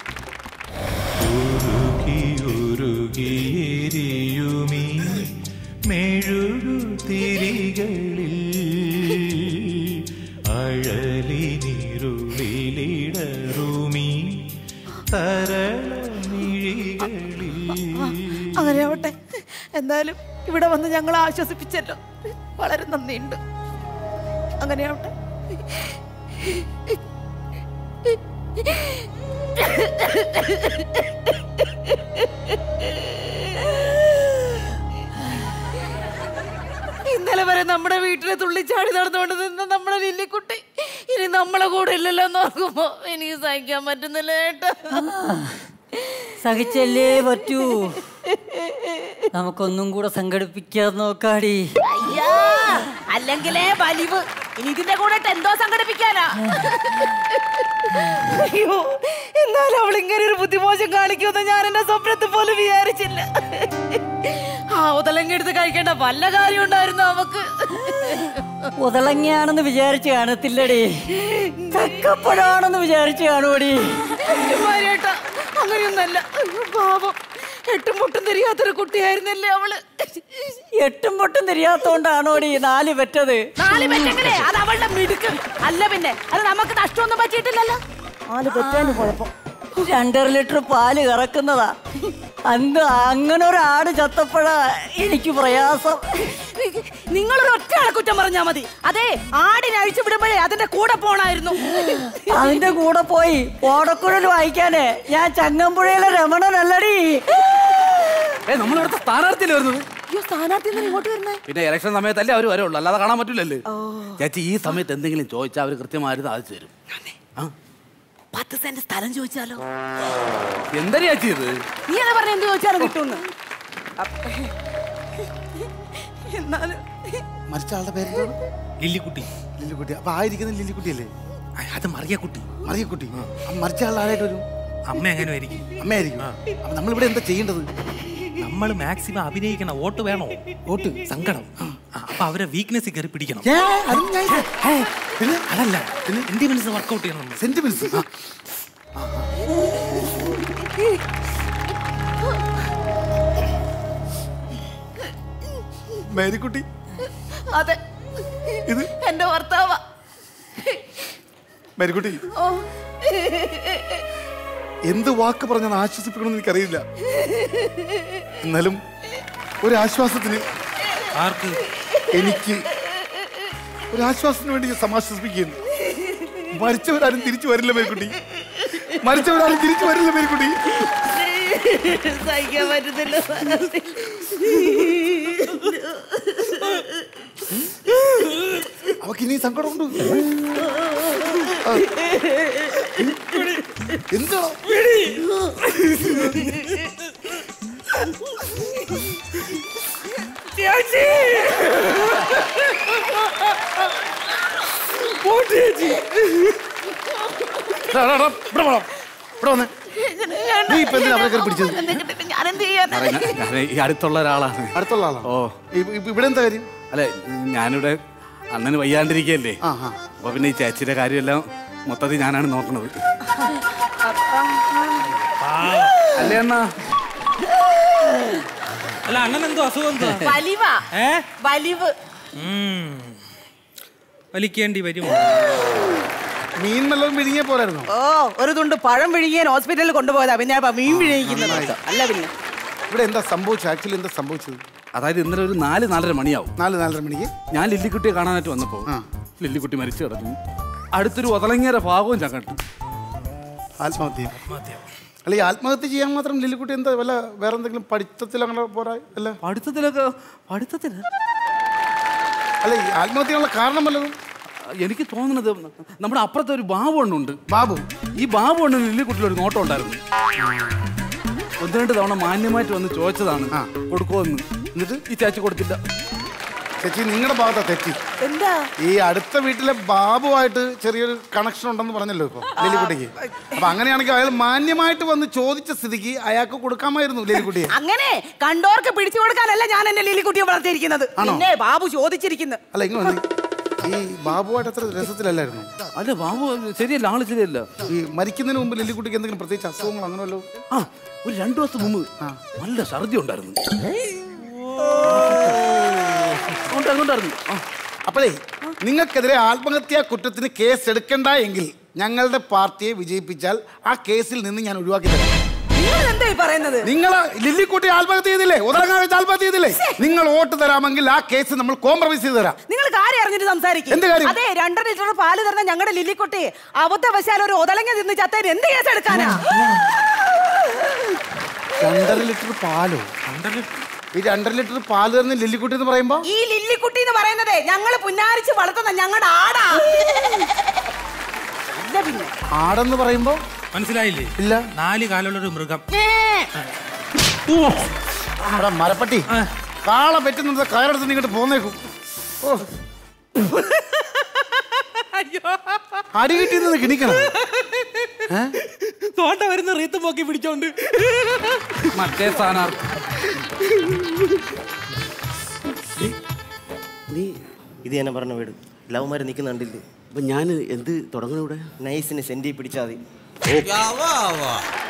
ഉരുകിയുരുകിയെരിയുമീ മെഴുകുതിരികളിൽ അഴലിനിരുളിലിടറുമീ തരളമിഴികളിൽ അങ്ങനെ ആവട്ടെ എന്തായാലും ഇവിടെ വന്ന് ഞങ്ങളെ ആശ്വസിപ്പിച്ചല്ലോ വളരെ നന്ദിയുണ്ട് അങ്ങനെ ആവട്ടെ ഇന്നലെ വരെ നമ്മുടെ വീട്ടിലെ തുള്ളിച്ചാടി നടന്നുകൊണ്ട് നിന്ന നമ്മുടെ ലില്ലിക്കുട്ടി ഇനി നമ്മളെ കൂടെ ഇല്ലല്ലോ എന്ന് ഓർക്കുമ്പോ എനിക്ക് സഹിക്കാൻ പറ്റുന്നില്ല ഏട്ടാ സഹിച്ചല്ലേ പറ്റൂ നമുക്കൊന്നും കൂടെ സംഘടിപ്പിക്കാൻ നോക്കാടി അയ്യാ അല്ലെങ്കിലേ വലിവ് ഇനി ഇതിന്റെ കൂടെ എന്തോ സംഘടിപ്പിക്കാനാ അയ്യോ എന്നാലും അവൾ ഇങ്ങനെ ഒരു ബുദ്ധിമോശം കാണിക്കുമെന്ന് ഞാൻ എന്റെ സ്വപ്നത്തിൽ പോലും വിചാരിച്ചില്ല ആ ഉതലങ്ങ എടുത്ത് കഴിക്കേണ്ട വല്ല കാര്യം ഉണ്ടായിരുന്നു അവക്ക് ഉതളങ്ങിയാണെന്ന് വിചാരിച്ച് കാണത്തില്ലടി ചക്കപ്പഴാണെന്ന് വിചാരിച്ച് കാണുവടി മാരിയേട്ടാ അങ്ങനെയൊന്നല്ല അയ്യോ, പാവം എട്ടും പൊട്ടും തിരിയാത്തൊരു കുട്ടിയായിരുന്നല്ലേ അവള് എട്ടും പൊട്ടും തിരിയാത്തോണ്ടാണോടി നാല് പെറ്റത് നാല് പെറ്റെങ്കിലേ അത് അവളുടെ മിടുക്ക് അല്ല പിന്നെ അത് നമുക്ക് നഷ്ടമൊന്നും പറ്റിയിട്ടില്ലല്ലോ നാല് പെറ്റാണ് കുഴപ്പം രണ്ടര ലിറ്റർ പാല് കറക്കുന്നതാ അന്ന് അങ്ങനെ ഒരു ആട് ചത്തപ്പോഴാ എനിക്ക് പ്രയാസം നിങ്ങളൊരു ഒറ്റ ആളെ കുറ്റം പറഞ്ഞാ മതി അതെ ആടിനെ അഴിച്ചു വിടുമ്പോഴേ അതിന്റെ കൂടെ പോണായിരുന്നു അതിന്റെ കൂടെ പോയി ഓടക്കുഴൽ വായിക്കാനേ ഞാൻ ചങ്ങമ്പുഴയിലെ രമണനല്ലടി ഏ നമ്മളിവിടുത്തെ സ്ഥാനാർത്ഥിയല്ലേ വരുന്നത് അയ്യോ സ്ഥാനാർത്ഥി എന്തിനാ ഇങ്ങോട്ട് വരുന്നേ പിന്നെ ഇലക്ഷൻ സമയത്തല്ലേ അവർ വരുള്ളൂ അല്ലാതെ കാണാൻ പറ്റില്ലല്ലേ ചേച്ചി ഈ സമയത്ത് എന്തെങ്കിലും ചോദിച്ചാൽ അവർ കൃത്യമായിട്ട് സാധിച്ചു തരും ആ പത്ത് സെന്റ് സ്ഥലം ചോദിച്ചാലോ എന്താ ചേച്ചി ഇത് നീ എന്താ പറഞ്ഞ എന്ത് ചോദിച്ചാലും കിട്ടുമെന്ന് എന്നാലും മരിച്ച ആളുടെ പേര് ലില്ലിക്കുട്ടി ലില്ലിക്കുട്ടി അപ്പൊ ആയിരിക്കുന്ന ലില്ലിക്കുട്ടിയല്ലേ അത് മറിയക്കുട്ടി മറിയക്കുട്ടി ആ മരിച്ച ആളുടെ ആരായിട്ട് വരും അമ്മ എങ്ങനെ ആയിരിക്കും അമ്മയായിരിക്കും അപ്പൊ നമ്മളിവിടെ എന്താ ചെയ്യേണ്ടത് നമ്മൾ മാക്സിമം അഭിനയിക്കണം വോട്ട് വേണോ വോട്ട് സങ്കടം ആ, അപ്പൊ അവരെ വീക്ക്നെസ് കയറി പിടിക്കണം ഏ, അതും ഞാൻ ഏ, പിന്നെ അതല്ല സെന്റിമെന്റ്സ് വർക്കൗട്ട് ചെയ്യണം നമ്മൾ. സെന്റിമെന്റ്സ് മേരിക്കുട്ടി അതെ ഇത് എന്റെ ഭർത്താവാ മേരിക്കുട്ടി ഓ എന്ത് വാക്ക് പറഞ്ഞാൽ ആശ്വസിപ്പിക്കണമെന്ന് എനിക്കറിയില്ല എന്നാലും ഒരു ആശ്വാസത്തിന് ആർക്ക് എനിക്ക് ഒരു ആശ്വാസത്തിന് വേണ്ടി ഞാൻ സമാശ്വസിപ്പിക്കുന്നു മരിച്ചവരാരും തിരിച്ചു വരില്ല മേരിക്കുട്ടി മരിച്ചവരാരും തിരിച്ചു വരില്ല മേരിക്കുട്ടി സഹിക്കാൻ പറ്റുന്നില്ല സ്ഥാനാർത്ഥി. അവക്ക് ഇനി സങ്കടമുണ്ട് ആ. എന്താ എടാ, എടാ, എടാ, ഇവിടെ വാ. ഇവിടെ വന്നേ. നീ ഇപ്പൊ എന്തിനാ അവരെ കയറി പിടിച്ചത് ഞാൻ എന്ത് ചെയ്യാനാ ഞാൻ ഈ അടുത്തുള്ള ഒരാളാണ് അടുത്തുള്ള ആളാ ഓ ഇവിടെ എന്താ കാര്യം അല്ല ഞാനിവിടെ അണ്ണന് വയ്യാണ്ടിരിക്കല്ലേ ആ ആ അപ്പൊ പിന്നെ ഈ ചേച്ചിയുടെ കാര്യമെല്ലാം മൊത്തത്തിൽ ഞാനാണ് നോക്കുന്നത് അല്ലേ അണ്ണാ അല്ല അണ്ണൻ എന്തോ അസുഖം എന്തോ വലിവാ ഏ വലിവ് ഉം. വലിക്കേണ്ടി വരും മീൻ വല്ലതും വിഴുങ്ങിയ പോരായിരുന്നോ ഓ ഒരു തുണ്ട് പഴം വിഴുങ്ങിയാൻ ഹോസ്പിറ്റലിൽ കൊണ്ടുപോയതാ പിന്നെ ഇപ്പൊ മീൻ വിഴുങ്ങിക്കുന്നത് അല്ല പിന്നെ ഇവിടെ എന്താ സംഭവിച്ചത് ആക്ച്വലി എന്താ സംഭവിച്ചത് അതായത് ഇന്നലെ ഒരു നാല് നാലര മണിയാവും നാല് നാലര മണിക്ക് ഞാൻ ലില്ലിക്കുട്ടിയെ കാണാനായിട്ട് വന്നപ്പോ ലില്ലിക്കുട്ടി മരിച്ചു കിടക്കുന്നു അടുത്തൊരു ഒതളങ്ങേര ഭാഗവും ഞാൻ കണ്ടു ആത്മഹത്യ അല്ല ഈ ആത്മഹത്യ ചെയ്യാൻ മാത്രം ലില്ലിക്കുട്ടി എന്താ വല്ല വേറെ എന്തെങ്കിലും പഠിത്തത്തിൽ അങ്ങനെ പോരാ അല്ല പഠിത്തത്തിലൊക്കെ പഠിത്തത്തിൽ അല്ല ഈ ആത്മഹത്യയുള്ള കാരണം വല്ലതും എനിക്ക് തോന്നുന്നത് നമ്മുടെ അപ്പുറത്തെ ഒരു ബാബു ഉണ്ട് ബാബു ഈ ബാബു ഉണ്ട് ലില്ലിക്കുട്ടിയിൽ ഒരു നോട്ടം ഉണ്ടായിരുന്നു ഒന്ന് രണ്ട് തവണ മാന്യമായിട്ട് വന്ന് ചോദിച്ചതാണ് കൊടുക്കുമെന്ന് എന്നിട്ട് ഈ ചേച്ചി കൊടുത്തില്ല ചേച്ചി നിങ്ങളുടെ ഭാഗത്താ തെറ്റി എന്താ ഈ അടുത്ത വീട്ടിലെ ബാബുവായിട്ട് ചെറിയൊരു കണക്ഷൻ ഉണ്ടെന്ന് പറഞ്ഞല്ലോ ഇപ്പൊ ലില്ലിക്കുട്ടിക്ക് അപ്പൊ അങ്ങനെയാണെങ്കിൽ അയാൾ മാന്യമായിട്ട് വന്ന് ചോദിച്ച സ്ഥിതിക്ക് അയാൾക്ക് കൊടുക്കാമായിരുന്നു ലില്ലിക്കുട്ടിയെ അങ്ങനെ കണ്ടോർക്ക് പിടിച്ചു കൊടുക്കാനല്ല ഞാൻ എന്റെ ലില്ലിക്കുട്ടിയെ വളർത്തിയിരിക്കുന്നത് ആണോ? പിന്നെ ബാബു ചോദിച്ചിരിക്കുന്നു അല്ല ഇങ്ങ് വന്നേ ഈ ബാബുവായിട്ട് അത്ര രസത്തിലല്ലായിരുന്നു അല്ല ബാബു ശരിയല്ല ആള് ശരിയല്ല ഈ മരിക്കുന്നതിന് മുമ്പ് ലില്ലിക്കുട്ടിക്ക് എന്തെങ്കിലും പ്രത്യേകിച്ച് അസുഖങ്ങൾ അങ്ങനെ വല്ലോ ആ ഒരു രണ്ടു ദിവസം മുമ്പ് നല്ല ഛർദി ഉണ്ടായിരുന്നു ഉണ്ടായിരുന്നു, ഉണ്ടായിരുന്നു. ആ. അപ്പോഴേ നിങ്ങൾക്കെതിരെ ആത്മഹത്യാ കുറ്റത്തിന് കേസ് എടുക്കണ്ട എങ്കിൽ ഞങ്ങളുടെ പാർട്ടിയെ വിജയിപ്പിച്ചാൽ ആ കേസിൽ നിന്ന് ഞാൻ ഒഴിവാക്കി തരാം നിങ്ങൾ എന്താ ഈ പറയുന്നത് നിങ്ങൾ ലില്ലിക്കുട്ടി ആത്മഹത്യ ചെയ്തില്ലേ ഉദരങ്ങാ വെച്ച് ആത്മഹത്യ ചെയ്തില്ലേ നിങ്ങൾ വോട്ട് തരാമെങ്കിൽ ആ കേസ് നമ്മൾ കോംപ്രമൈസ് ചെയ്ത് തരാം നിങ്ങൾ കാര്യം അറിഞ്ഞിട്ട് സംസാരിക്കും എന്ത് കാര്യം? അതെ രണ്ടര ലിറ്റർ പാല് തരുന്ന ഞങ്ങളുടെ ലില്ലിക്കുട്ടി അബദ്ധവശാൽ ഒരു ഒതലങ്ങ തിന്ന് ചത്തേന് എന്ത് കേസ് എടുക്കാനാ രണ്ടര ലിറ്റർ പാലോ ഈ രണ്ടര ലിറ്റർ പാല് തരുന്ന ലില്ലിക്കുട്ടി എന്ന് പറയുമ്പോ ഈ ലില്ലിക്കുട്ടി എന്ന് പറയുന്നത് ഞങ്ങള് പുന്നാരിച്ച് വളർത്തുന്ന ഞങ്ങളുടെ ആടാ അല്ല പിന്നെ ആടെന്ന് പറയുമ്പോ മനസ്സിലായില്ലേ ഇല്ല നാല് കാലുള്ള ഒരു മൃഗം അവിടെ മരപ്പട്ടി കാള പറ്റുന്നത് കയറെടുത്ത് ഇങ്ങോട്ട് പോന്നേക്കും ഓ. അടി കിട്ടി നിന്ന് കിണിക്കണം തോട്ട വരുന്ന റീത്ത് പോക്കി പിടിച്ചോണ്ട് മറ്റേ സ്ഥാനാർത്ഥി നീ ഇത് ഞാൻ പറഞ്ഞ വീട് ലവ്മാര് നിൽക്കുന്നുണ്ടില്ലേ അപ്പൊ ഞാൻ എന്ത് തുടങ്ങണം ഇവിടെ നൈസിന് സെന്റി പിടിച്ചാൽ മതി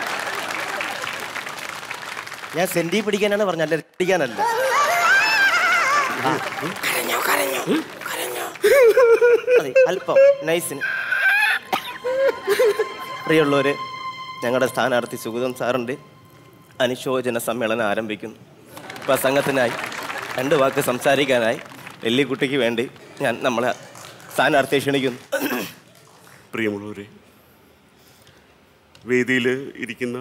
ഞാൻ സെന്റി പിടിക്കാനാണ് പറഞ്ഞ അല്ല പിടിക്കാനല്ല ആ. അതെ, അല്പം നൈസിന് പ്രിയമുള്ളവര് ഞങ്ങളുടെ സ്ഥാനാർത്ഥി സുഗതം സാറിൻ്റെ അനുശോചന സമ്മേളനം ആരംഭിക്കുന്നു പ്രസംഗത്തിനായി രണ്ട് വാക്ക് സംസാരിക്കാനായി നെല്ലിക്കുട്ടിക്ക് വേണ്ടി ഞാൻ നമ്മളെ സ്ഥാനാർത്ഥിയെ ക്ഷണിക്കുന്നു പ്രിയമുള്ളവരെ വേദിയിൽ ഇരിക്കുന്ന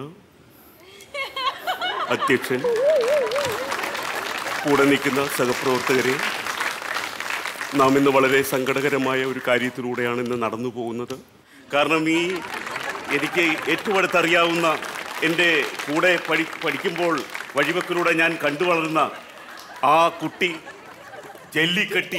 അധ്യക്ഷൻ കൂടെ നിൽക്കുന്ന സഹപ്രവർത്തകരെ നാം ഇന്ന് വളരെ സങ്കടകരമായ ഒരു കാര്യത്തിലൂടെയാണ് ഇന്ന് നടന്നു പോകുന്നത് കാരണം ഈ എനിക്ക് ഏറ്റവും അടുത്തറിയാവുന്ന എൻ്റെ കൂടെ പഠി പഠിക്കുമ്പോൾ വഴിവെക്കിലൂടെ ഞാൻ കണ്ടു വളർന്ന ആ കുട്ടി ജല്ലിക്കട്ടി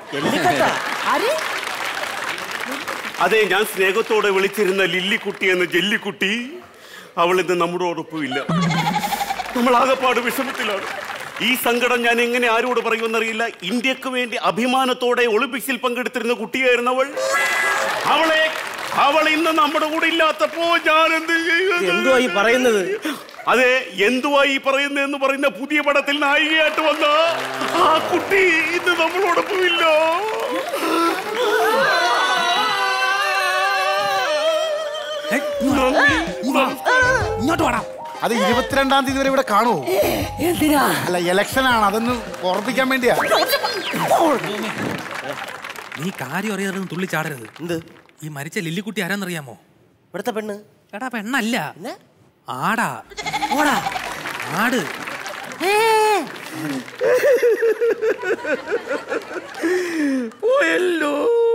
അതെ ഞാൻ സ്നേഹത്തോടെ വിളിച്ചിരുന്ന ലില്ലിക്കുട്ടി എന്ന ജല്ലിക്കുട്ടി അവൾ ഇന്ന് നമ്മളോടൊപ്പം ഇല്ല നമ്മൾ ആകെപ്പാട് വിഷമത്തിലാണ് ഈ സങ്കടം ഞാൻ എങ്ങനെ ആരോട് പറയുമെന്നറിയില്ല ഇന്ത്യക്ക് വേണ്ടി അഭിമാനത്തോടെ ഒളിമ്പിക്സിൽ പങ്കെടുത്തിരുന്ന കുട്ടിയായിരുന്നു അവൾ അവളെ അവൾ ഇന്ന് നമ്മുടെ കൂടെ ഇല്ലാത്തപ്പോ ഞാൻ എന്ത് ചെയ്യും? എന്തുവാ ഈ പറയുന്നത്? അതെ എന്തുവാ ഈ പറയുന്നത് എന്ന് പറയുന്ന പുതിയ പടത്തിൽ നായികയായിട്ട് വന്ന ആ കുട്ടി ഇന്ന് നമ്മളോടൊപ്പം ഇല്ല ഇങ്ങോട്ട് വേണം അത് ഇരുപത്തിരണ്ടാം തീയതി വരെ ഇവിടെ കാണുമോ എന്തിനാ അല്ല ഇലക്ഷൻ ആണ് അതൊന്ന് ഓർപ്പിക്കാൻ വേണ്ടിയാ നീ കാര്യം അറിയാതെ തുള്ളി ചാടരുത് എന്ത് ഈ മരിച്ച ലില്ലിക്കുട്ടി ആരാന്നറിയാമോ ഇവിടുത്തെ പെണ്ണ് എടാ പെണ്ണല്ല ആടാ ഓടാ ആട് പോയല്ലോ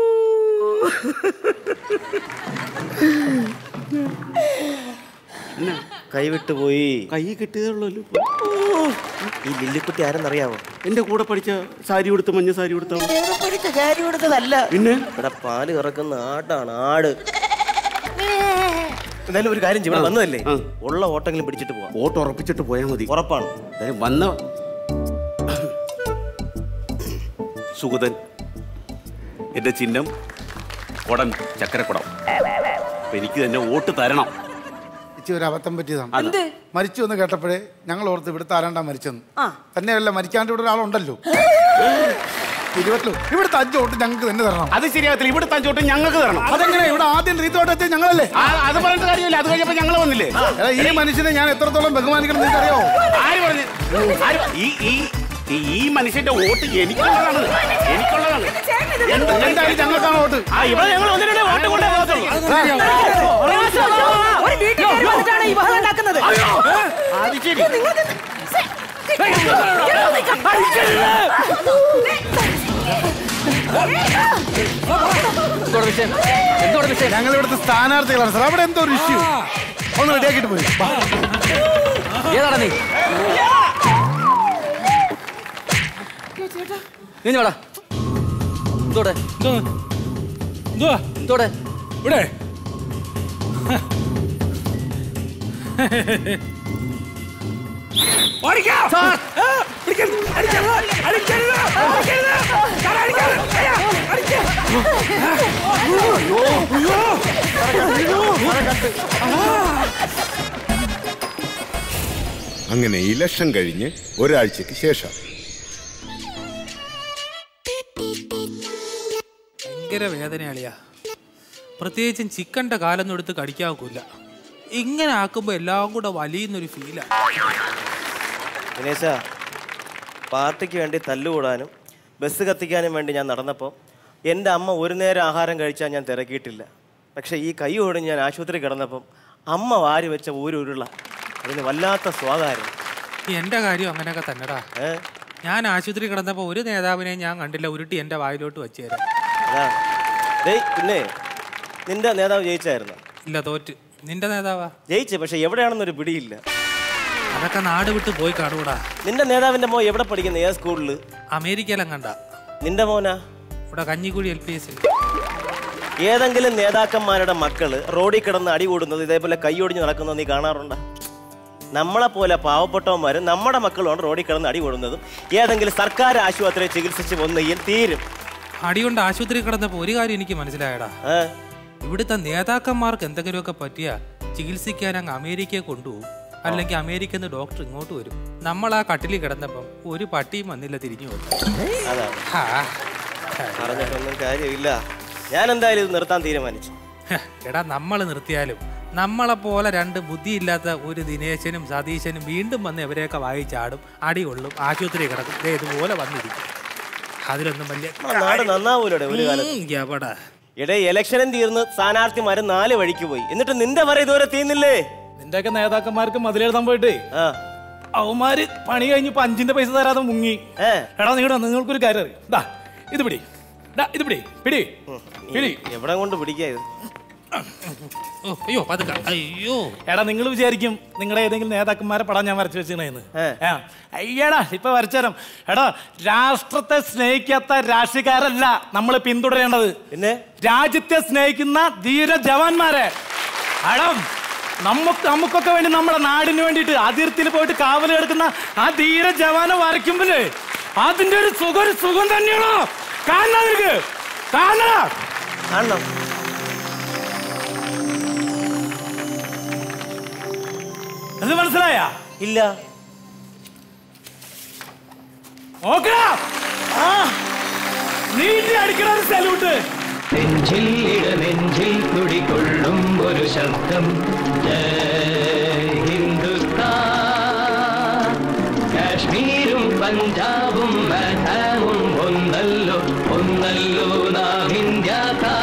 കൈവിട്ട് പോയി കൈ കിട്ടിയതുള്ളൂ ഈ ലില്ലിക്കുട്ടി ആരെന്നറിയാമോ എന്റെ കൂടെ പഠിച്ച സാരി ഉടുത്ത് മഞ്ഞ സാരി ഉടുത്ത പഠിച്ച ജാരി കൊടുത്തതല്ല പിന്നെ ഇവിടെ പാല് കറക്കുന്ന ആടാണ് ആട് എന്തായാലും ഒരു കാര്യം ചെയ്യും ഇവിടെ വന്നതല്ലേ ഉള്ള ഓട്ടെങ്കിലും പിടിച്ചിട്ട് പോവാം ഓട്ടോ ഉറപ്പിച്ചിട്ട് പോയാൽ മതി ഉറപ്പാണ് എന്തായാലും വന്ന സുഗതൻ എന്റെ ചിഹ്നം കുടം ചക്കരക്കുടം അപ്പൊ എനിക്ക് തന്നെ വോട്ട് തരണം ഇച്ചി ഒരു അബദ്ധം പറ്റിയതാണ് എന്ത്? മരിച്ചു എന്ന് കേട്ടപ്പോഴേ ഞങ്ങൾ ഓർത്ത് ഇവിടുത്തെ ആരാണ്ടാ മരിച്ചെന്ന് തന്നെയല്ല മരിക്കാണ്ട് ഇവിടെ ഒരാളുണ്ടല്ലോ ഇരുപത്തിലോ ഇവിടുത്തെ അഞ്ച് വോട്ട് ഞങ്ങൾക്ക് തന്നെ തരണം അത് ശരിയാകത്തില്ല ഇവിടുത്തെ അഞ്ചോട്ട് ഞങ്ങൾക്ക് തരണം അതെങ്ങനെ ഇവിടെ ആദ്യം റീത്തോട്ട് എത്തിയ ഞങ്ങളല്ലേ ആ, അത് പറഞ്ഞിട്ട് കാര്യമില്ല അത് കഴിഞ്ഞപ്പോ ഞങ്ങൾ വന്നില്ലേ എടാ, ഈ മനുഷ്യനെ ഞാൻ എത്രത്തോളം ബഹുമാനിക്കണം നിങ്ങൾക്ക് അറിയോ ആര് പറഞ്ഞു ആര് പ- ഈ ഈ ഈ- ഈ മനുഷ്യന്റെ വോട്ട് എനിക്കുള്ളതാണ് എനിക്കുള്ളതാണ് എന്ത്- എന്തായാലും ഞങ്ങൾക്കാണ് വോട്ട് ആ ഇവിടെ ഞങ്ങൾ ഒന്നിനെ വോട്ട് കൊണ്ടേ പോകത്തുള്ളൂ ഒരു വീട്ടിൽ കയറി വന്നിട്ടാണ് ഈ ബഹളം ഉണ്ടാക്കുന്നത് അത് ശരി ഞങ്ങൾ ഇവിടുത്തെ സ്ഥാനാർത്ഥികളാണ് സാർ അവിടെ എന്തോ ഒരു ഇഷ്യൂ ഒന്ന് റെഡിയാക്കിട്ട് പോയി വാ. ഏതാടാ നീ നീ വാടാ എന്തോടെ എന്തുവാ എന്തോടെ ഇവിടെ ഓടിക്കാം ആ, പിടിക്കരുത്, അടിക്കരുത്, അടിക്കരുത്, അടിക്കരുത്, സാറേ, അടിക്കരുത്, അയ്യാ, അടിക്ക. അയ്യോ, അയ്യോ, അയ്യോ. അങ്ങനെ ഇലക്ഷൻ കഴിഞ്ഞ് ഒരാഴ്ചക്ക് ശേഷം ഭയങ്കര വേദനയാളിയാ പ്രത്യേകിച്ചും ചിക്കൻ്റെ കാലൊന്നും എടുത്ത് കടിക്കാൻ ഒക്കില്ല ഇങ്ങനെ ആക്കുമ്പോൾ എല്ലാം കൂടെ വലിയുന്നൊരു ഫീലാ ദിനേശ പാർട്ടിക്ക് വേണ്ടി തല്ലുകൂടാനും ബസ് കത്തിക്കാനും വേണ്ടി ഞാൻ നടന്നപ്പോൾ എൻ്റെ അമ്മ ഒരു നേരം ആഹാരം കഴിച്ചാൽ ഞാൻ തിരക്കിയിട്ടില്ല പക്ഷേ ഈ കൈ ഓടി ഞാൻ ആശുപത്രി കിടന്നപ്പം അമ്മ വാരി വെച്ച ഒരു ഉരുള അതിന് വല്ലാത്ത സ്വാദായിരുന്നു എൻ്റെ കാര്യം അങ്ങനെയൊക്കെ തന്നെടാ ഞാൻ ആശുപത്രി കിടന്നപ്പോൾ ഒരു നേതാവിനെ ഞാൻ കണ്ടില്ല ഉരുട്ടി എൻ്റെ വായിലോട്ട് വെച്ച് തരാം അതാണ് ഡേയ് പിന്നെ നിന്റെ നേതാവ് ജയിച്ചായിരുന്നു ഇല്ല തോറ്റ് നിന്റെ നേതാവാ ജയിച്ചു പക്ഷെ എവിടെയാണെന്നൊരു പിടിയില്ല അതൊക്കെ നാട് വിട്ട് പോയി കാണൂടാ നിന്റെ നേതാവിന്റെ മോ എവിടെ പഠിക്കുന്ന ഏത് സ്കൂളിൽ അമേരിക്കയിലും കണ്ട നിന്റെ മോനാ ഇവിടെ കഞ്ഞിക്കുഴി എൽ പി എസിൽ ഏതെങ്കിലും നേതാക്കന്മാരുടെ മക്കള് റോഡിൽ കിടന്ന് അടി കൂടുന്നത് ഇതേപോലെ കൈയൊടിഞ്ഞ് നടക്കുന്നത് നീ കാണാറുണ്ടോ നമ്മളെ പോലെ പാവപ്പെട്ടവന്മാരും നമ്മുടെ മക്കളുമാണ് റോഡിൽ കിടന്ന് അടി കൂടുന്നതും ഏതെങ്കിലും സർക്കാർ ആശുപത്രിയിൽ ചികിത്സിച്ച് വന്നെങ്കിൽ തീരും അടികൊണ്ട് ആശുപത്രി കിടന്നപ്പോൾ ഒരു കാര്യം എനിക്ക് മനസ്സിലായടാ ഇവിടുത്തെ നേതാക്കന്മാർക്ക് എന്തെങ്കിലുമൊക്കെ പറ്റിയ ചികിത്സിക്കാൻ അങ്ങ് അമേരിക്കയെ കൊണ്ടുപോകും അല്ലെങ്കിൽ അമേരിക്കയിൽ നിന്ന് ഡോക്ടർ ഇങ്ങോട്ട് വരും നമ്മൾ ആ കട്ടിലിൽ കിടന്നപ്പം ഒരു പട്ടിയും വന്നില്ല തിരിഞ്ഞു വന്നു അതാണ് ഹാ. പറഞ്ഞിട്ടൊന്നും കാര്യമില്ല ഞാൻ എന്തായാലും ഇത് നിർത്താൻ തീരുമാനിച്ചു ഹ, എടാ നമ്മൾ നിർത്തിയാലും നമ്മളെ പോലെ രണ്ട് ബുദ്ധിയില്ലാത്ത ഒരു ദിനേശനും സതീശനും വീണ്ടും വന്ന് ഇവരെയൊക്കെ വായിച്ചാടും അടി കൊള്ളും ആശുപത്രി കിടക്കും ദേ ഇതുപോലെ വന്നിരിക്കും അതിലൊന്നും വലിയ നമ്മുടെ നാട് നന്നാവൂലോടെ ഒരു കാലത്ത് ഉം, എവിടാ ഇടേ ഇലക്ഷനും തീർന്ന് സ്ഥാനാർത്ഥിമാര് നാല് വഴിക്ക് പോയി എന്നിട്ട് നിന്റെ വര ഇതുവരെ തീർന്നില്ലേ നിന്റെയൊക്കെ നേതാക്കന്മാർക്ക് മതിലെഴുതാൻ പോയിട്ട് അവന്മാര് പണി കഴിഞ്ഞപ്പോ അഞ്ചിന്റെ പൈസ തരാതെ മുങ്ങി എടാ നിങ്ങളുടെ നിങ്ങൾക്കൊരു കാര്യം അറിയാം ദാ ഇത് പിടി ദാ ഇത് പിടി പിടി പിടി എവിടെ കൊണ്ട് പിടിക്കാ ഇത് ഓ, അയ്യോ പതുക്കെ അയ്യോ എടാ നിങ്ങൾ വിചാരിക്കും നിങ്ങളുടെ ഏതെങ്കിലും നേതാക്കന്മാരെ പടം ഞാൻ വരച്ചു വെച്ചിരുന്നേന്ന് അയ്യടാ ഇപ്പൊ വരച്ചുതരാം എടാ രാഷ്ട്രത്തെ സ്നേഹിക്കാത്ത രാഷ്ട്രീയക്കാരല്ല നമ്മൾ പിന്തുടരേണ്ടത് പിന്നെ രാജ്യത്തെ സ്നേഹിക്കുന്ന ധീര ജവാന്മാരെ എടാ നമുക്ക് നമുക്കൊക്കെ വേണ്ടി നമ്മുടെ നാടിന് വേണ്ടിയിട്ട് അതിർത്തിയിൽ പോയിട്ട് കാവൽ കിടക്കുന്ന ആ ധീര ജവാനെ വരയ്ക്കുമ്പോഴേ അതിന്റെ ഒരു സുഖം ഒരു സുഖം തന്നെയാണോ കാണണം നിനക്ക് കാണണ കാണണം അത് മനസ്സിലായ ഇല്ല നോക്കടാ ആ നീട്ടി അടിക്കണ ഒരു സല്യൂട്ട് നെഞ്ചിൽ ഇടനെഞ്ചിൽ തുടികൊള്ളും ഒരു ശബ്ദം ജയ് ഹിന്ദുസ്ഥാൻ കാശ്മീരും പഞ്ചാബും ആസാമും ഒന്നല്ലോ ഒന്നല്ലോ നാം ഇന്ത്യക്കാർ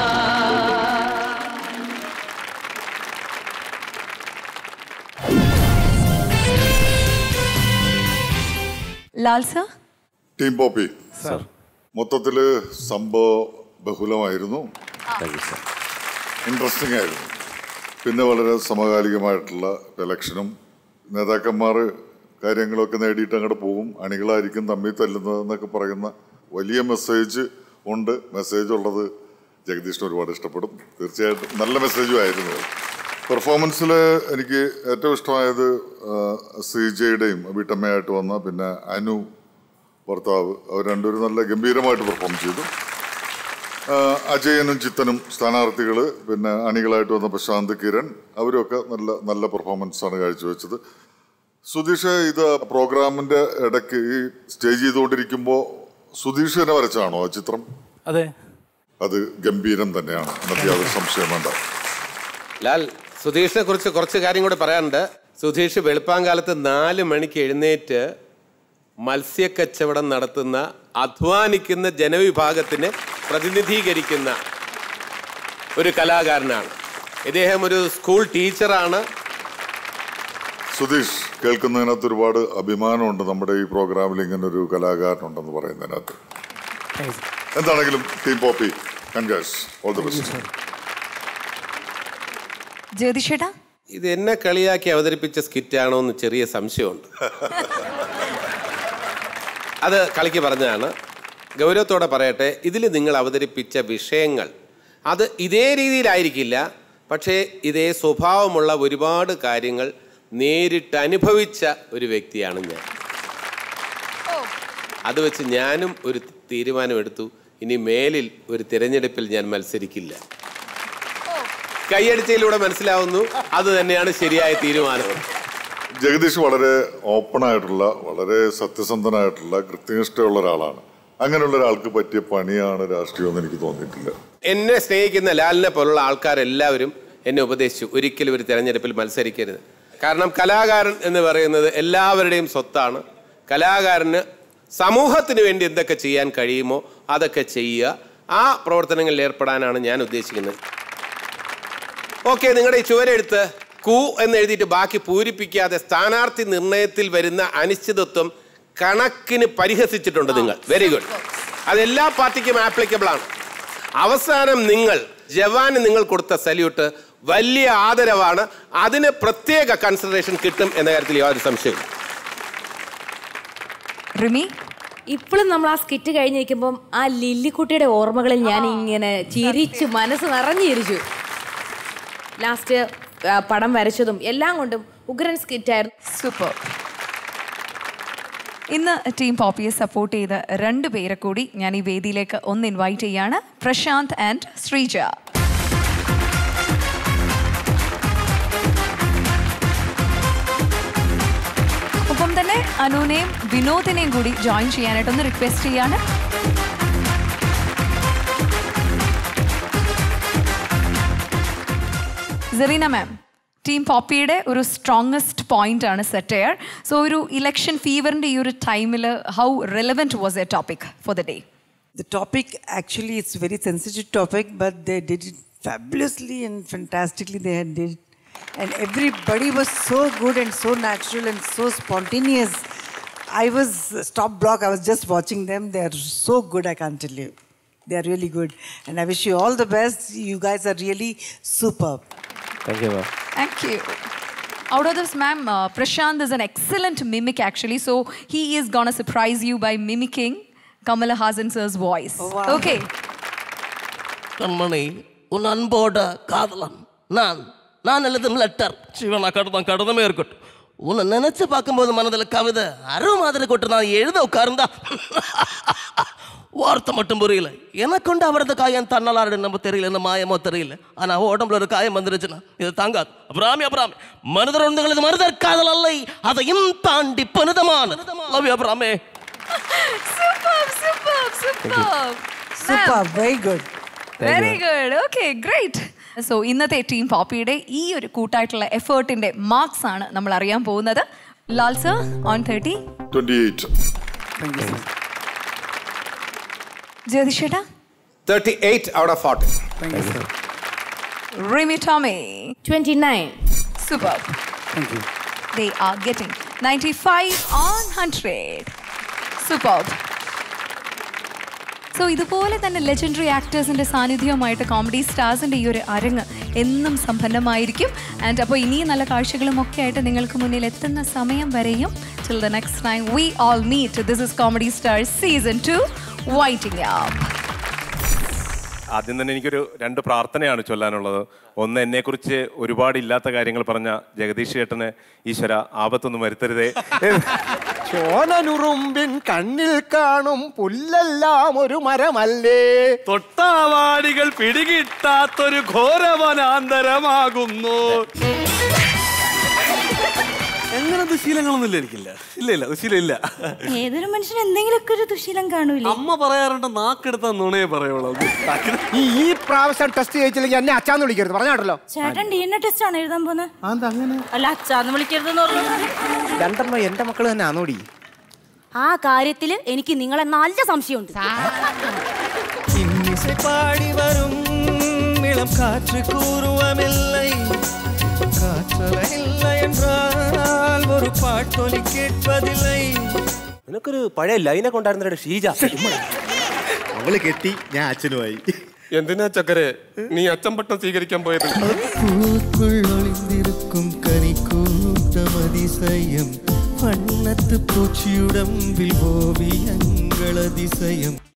ലാൽ സർ ടീം പോപ്പി മൊത്തത്തില് സംഭവ ബഹുലമായിരുന്നു ഇൻട്രസ്റ്റിംഗ് ആയിരുന്നു പിന്നെ വളരെ സമകാലികമായിട്ടുള്ള ഇലക്ഷനും നേതാക്കന്മാർ കാര്യങ്ങളൊക്കെ നേടിയിട്ട് അങ്ങോട്ട് പോകും അണികളായിരിക്കും തമ്മിൽ തല്ലുന്നത് എന്നൊക്കെ പറയുന്ന വലിയ മെസ്സേജ് ഉണ്ട് മെസ്സേജ് ഉള്ളത് ജഗദീഷിന് ഒരുപാട് ഇഷ്ടപ്പെടും തീർച്ചയായിട്ടും നല്ല മെസ്സേജും ആയിരുന്നു പെർഫോമൻസിൽ എനിക്ക് ഏറ്റവും ഇഷ്ടമായത് സി ജെയുടെയും വീട്ടമ്മയായിട്ട് വന്ന പിന്നെ അനു ഭർത്താവ് അവർ രണ്ടുപേരും നല്ല ഗംഭീരമായിട്ട് പെർഫോം ചെയ്തു ആ, അജയനും ചിത്തനും സ്ഥാനാർത്ഥികൾ പിന്നെ അണികളായിട്ട് വന്ന പ്രശാന്ത് കിരൺ അവരൊക്കെ നല്ല നല്ല പെർഫോമൻസ് ആണ് കാഴ്ചവെച്ചത് സുധീഷ് ഇത് പ്രോഗ്രാമിന്റെ ഇടയ്ക്ക് ഈ സ്റ്റേജ് ചെയ്തുകൊണ്ടിരിക്കുമ്പോൾ സുധീഷ് തന്നെ വരച്ചാണോ ആ ചിത്രം അതെ അത് ഗംഭീരം തന്നെയാണ് എന്നൊക്കെ യാതൊരു സംശയം വേണ്ട ലാൽ സുധീഷിനെ കുറിച്ച് കുറച്ച് കാര്യം കൂടി പറയാനുണ്ട് സുധീഷ് വെളുപ്പാങ്കാലത്ത് നാല് മണിക്ക് എഴുന്നേറ്റ് മത്സ്യക്കച്ചവടം നടത്തുന്ന അധ്വാനിക്കുന്ന ജനവിഭാഗത്തിനെ പ്രതിനിധീകരിക്കുന്ന ഒരു കലാകാരനാണ് ഇദ്ദേഹം ഒരു സ്കൂൾ ടീച്ചറാണ് സുധീഷ് കേൾക്കുന്നതിനകത്ത് ഒരുപാട് അഭിമാനമുണ്ട് നമ്മുടെ ഈ പ്രോഗ്രാമിൽ ഇങ്ങനെ ഒരു കലാകാരനുണ്ടെന്ന് പറയുന്നതിനകത്ത് എന്താണെങ്കിലും team Poppy congrats all the best ജ്യോതിഷേട്ടാ ഇത് എന്നെ കളിയാക്കി അവതരിപ്പിച്ച സ്കിറ്റാണോ എന്ന് ചെറിയ സംശയമുണ്ട് അത് കളിക്ക് പറഞ്ഞതാണ് ഗൗരവത്തോടെ പറയട്ടെ ഇതിൽ നിങ്ങൾ അവതരിപ്പിച്ച വിഷയങ്ങൾ അത് ഇതേ രീതിയിലായിരിക്കില്ല പക്ഷേ ഇതേ സ്വഭാവമുള്ള ഒരുപാട് കാര്യങ്ങൾ നേരിട്ട് അനുഭവിച്ച ഒരു വ്യക്തിയാണ് ഞാൻ അത് വെച്ച് ഞാനും ഒരു തീരുമാനമെടുത്തു ഇനി മേലിൽ ഒരു തിരഞ്ഞെടുപ്പിൽ ഞാൻ മത്സരിക്കില്ല കൈയടിച്ചതിലൂടെ മനസ്സിലാവുന്നു അത് തന്നെയാണ് ശരിയായ തീരുമാനം ജഗദീഷ് വളരെ ഓപ്പൺ ആയിട്ടുള്ള വളരെ സത്യസന്ധനായിട്ടുള്ള കൃത്യനിഷ്ഠയുള്ള ഒരാളാണ് അങ്ങനെയുള്ള ഒരാൾക്ക് പറ്റിയ പണിയാണ് രാഷ്ട്രീയം എന്ന് എനിക്ക് തോന്നിയിട്ടില്ല എന്നെ സ്നേഹിക്കുന്ന ലാലിനെ പോലുള്ള ആൾക്കാരെല്ലാവരും എന്നെ ഉപദേശിച്ചു ഒരിക്കലും ഒരു തെരഞ്ഞെടുപ്പിൽ മത്സരിക്കരുത് കാരണം കലാകാരൻ എന്ന് പറയുന്നത് എല്ലാവരുടെയും സ്വത്താണ് കലാകാരന് സമൂഹത്തിന് വേണ്ടി എന്തൊക്കെ ചെയ്യാൻ കഴിയുമോ അതൊക്കെ ചെയ്യുക ആ പ്രവർത്തനങ്ങളിൽ ഏർപ്പെടാനാണ് ഞാൻ ഉദ്ദേശിക്കുന്നത് ഓക്കെ നിങ്ങളുടെ ഈ ചുവരെടുത്ത് കു എന്ന് എഴുതിയിട്ട് ബാക്കി പൂരിപ്പിക്കാതെ സ്ഥാനാർത്ഥി നിർണയത്തിൽ വരുന്ന അനിശ്ചിതത്വം കണക്കിന് പരിഹസിച്ചിട്ടുണ്ട് നിങ്ങൾ വെരി ഗുഡ് അത് എല്ലാ പാർട്ടിക്കും ആപ്ലിക്കബിൾ ആണ് അവസാനം നിങ്ങൾ ജവാന് നിങ്ങൾ കൊടുത്ത സല്യൂട്ട് വലിയ ആദരവാണ് അതിന് പ്രത്യേക കൺസിഡറേഷൻ കിട്ടും എന്ന കാര്യത്തിൽ യാതൊരു സംശയമില്ല റിമി ഇപ്പോഴും നമ്മൾ ആ സ്കിറ്റ് കഴിഞ്ഞിരിക്കുമ്പം ആ ലില്ലിക്കുട്ടിയുടെ ഓർമ്മകളിൽ ഞാൻ ഇങ്ങനെ ചിരിച്ചു മനസ്സ് നിറഞ്ഞു ചിരിച്ചു ലാസ്റ്റ് പടം വരച്ചതും എല്ലാം കൊണ്ടും ഉഗ്രൻ സ്കിറ്റായിരുന്നു സൂപ്പർ ഇന്ന് ടീം പോപ്പിയെ സപ്പോർട്ട് ചെയ്ത രണ്ട് പേരെ കൂടി ഞാൻ ഈ വേദിയിലേക്ക് ഒന്ന് ഇൻവൈറ്റ് ചെയ്യാണ് പ്രശാന്ത് ആൻഡ് ശ്രീജ ഒപ്പം തന്നെ അനുവിനെയും വിനോദിനെയും കൂടി ജോയിൻ ചെയ്യാനായിട്ട് ഒന്ന് റിക്വസ്റ്റ് ചെയ്യാണ് സെറീന മാം ടീം പോപ്പിയുടെ ഒരു സ്ട്രോങ്ങസ്റ്റ് പോയിന്റ് ആണ് സെറ്റയർ സോ ഒരു ഇലക്ഷൻ ഫീവറിന്റെ ഈ ഒരു ടൈമിൽ how relevant was a topic for the day The topic actually it's a very sensitive topic, but they did it fabulously and fantastically. They had did, and everybody was so good and so natural and so spontaneous. I was stop block. I was just watching them. They are so good. I can't tell you. They are really good. And I wish you all the best. You guys are really superb. Thank you ma'am Thank you. Out of this, ma'am, uh, Prashant is an excellent mimic actually. So he is gonna surprise you by mimicking Kamala Hassan sir's voice. Okay. கண்மணி உன் அன்போட காதலன் நான் நான் எழுதும் லெட்டர் சிவனா கடதான் கடனமே இருக்கட்டும் உன்னை நினைச்சு பார்க்கும்போது மனதில் கவிதை அருவ மாதிரி கொட்டு நான் எழுத உட்கார்ந்தா வார்த்தை மட்டும் புரியல எனக்கு கொண்டு அவரது காயம் தன்னலாறு நம்ம தெரியல என்ன மாயமோ தெரியல ஆனா உடம்புல ஒரு காயம் வந்துருச்சுன்னா இது தாங்காது அப்புறாமி அப்புறாமி மனிதர் உண்டுகளது மனிதர் காதல் அல்லை அதையும் தாண்டி புனிதமான லவ் யூ அப்புறாமே Superb, superb, superb. Superb, very good. Very good okay great so ഇന്നത്തെ ടീം പോപ്പിയുടെ ഈ ഒരു കൂട്ടായിട്ടുള്ള എഫേർട്ടിന്റെ മാർക്സ് ആണ് നമ്മൾ അറിയാൻ പോകുന്നത് Lal sir on thirty twenty eight ജ്യോതിഷേട്ടാ 38 out of 40. Rimi Tomy 29 super they are getting 95 on 100 superb so ഇതുപോലെ തന്നെ ലെജൻഡറി ആക്ടേഴ്സിന്റെ സാന്നിധ്യവുമായിട്ട് കോമഡി സ്റ്റാർസിന്റെ ഈ ഒരു അരങ്ങ് എന്നും സമ്പന്നമായിരിക്കും ആൻഡ് അപ്പോൾ ഇനിയും നല്ല കാഴ്ചകളും ഒക്കെ ആയിട്ട് നിങ്ങൾക്ക് മുന്നിൽ എത്തുന്ന സമയം വരെയും till the next time we all meet this is comedy stars season two waiting up ആദ്യം തന്നെ എനിക്കൊരു രണ്ട് പ്രാർത്ഥനയാണ് ചൊല്ലാനുള്ളത് ഒന്ന് എന്നെക്കുറിച്ച് ഒരുപാട് ഇല്ലാത്ത കാര്യങ്ങൾ പറഞ്ഞ ജഗദീഷ് ചേട്ടന് ഈശ്വര ആപത്തൊന്നും വരുത്തരുതേ ചോനനുറുമ്പിൻ കണ്ണിൽ കാണും പുല്ലെല്ലാം ഒരു മരമല്ലേ തൊട്ടാവാടികൾ പിടികിട്ടാത്തൊരു ഘോരവനാന്തരമാകുന്നു എങ്ങനെ ദുശീലങ്ങളൊന്നുമില്ല എനിക്കില്ല ഇല്ല ഇല്ല ദുശീലം ഇല്ല ഏതൊരു മനുഷ്യന് എന്തെങ്കിലുമൊക്കെ ഒരു ദുശീലം കാണൂലേ അമ്മ പറയാറുണ്ട് നാക്കെടുത്ത നുണയെ പറയുള്ളൂ ഈ ഈ പ്രാവശ്യം ടെസ്റ്റ് ചെയ്യിച്ചില്ലെങ്കിൽ എന്നെ അച്ചാന്ന് വിളിക്കരുത് പറഞ്ഞാട്ടല്ലോ ചേട്ടൻ ഡി എൻ എ ടെസ്റ്റ് ആണ് എഴുതാൻ പോകുന്നത് അങ്ങനെ അല്ല അച്ഛാന്ന് വിളിക്കരുതെന്ന് പറഞ്ഞു രണ്ടെണ്ണം എന്റെ മക്കൾ തന്നെ ആണോടി ആ കാര്യത്തില് എനിക്ക് നിങ്ങളെ നല്ല സംശയമുണ്ട് இன்னிசை பாடி வரும் இளம் காற்று கூறுவமில்லை காற்றலை இல்லை என்றால் ஒரு பாட்டொலி கேட்பதில்லை നിനക്കൊരു പഴയ ലൈനൊക്കെ ഉണ്ടായിരുന്നൊരു ഷീജ അവള് കെട്ടി ഞാൻ അച്ഛനുമായി എന്തിനാ ചക്കരെ നീ അച്ഛൻ പട്ടം സ്വീകരിക്കാൻ പോയത് பூக்குள் ஒளிந்திருக்கும் கனி கூட்டம் அதிசயம் வண்ணத்து பூச்சியுடம்பில் ஓவியங்கள் அதிசயம்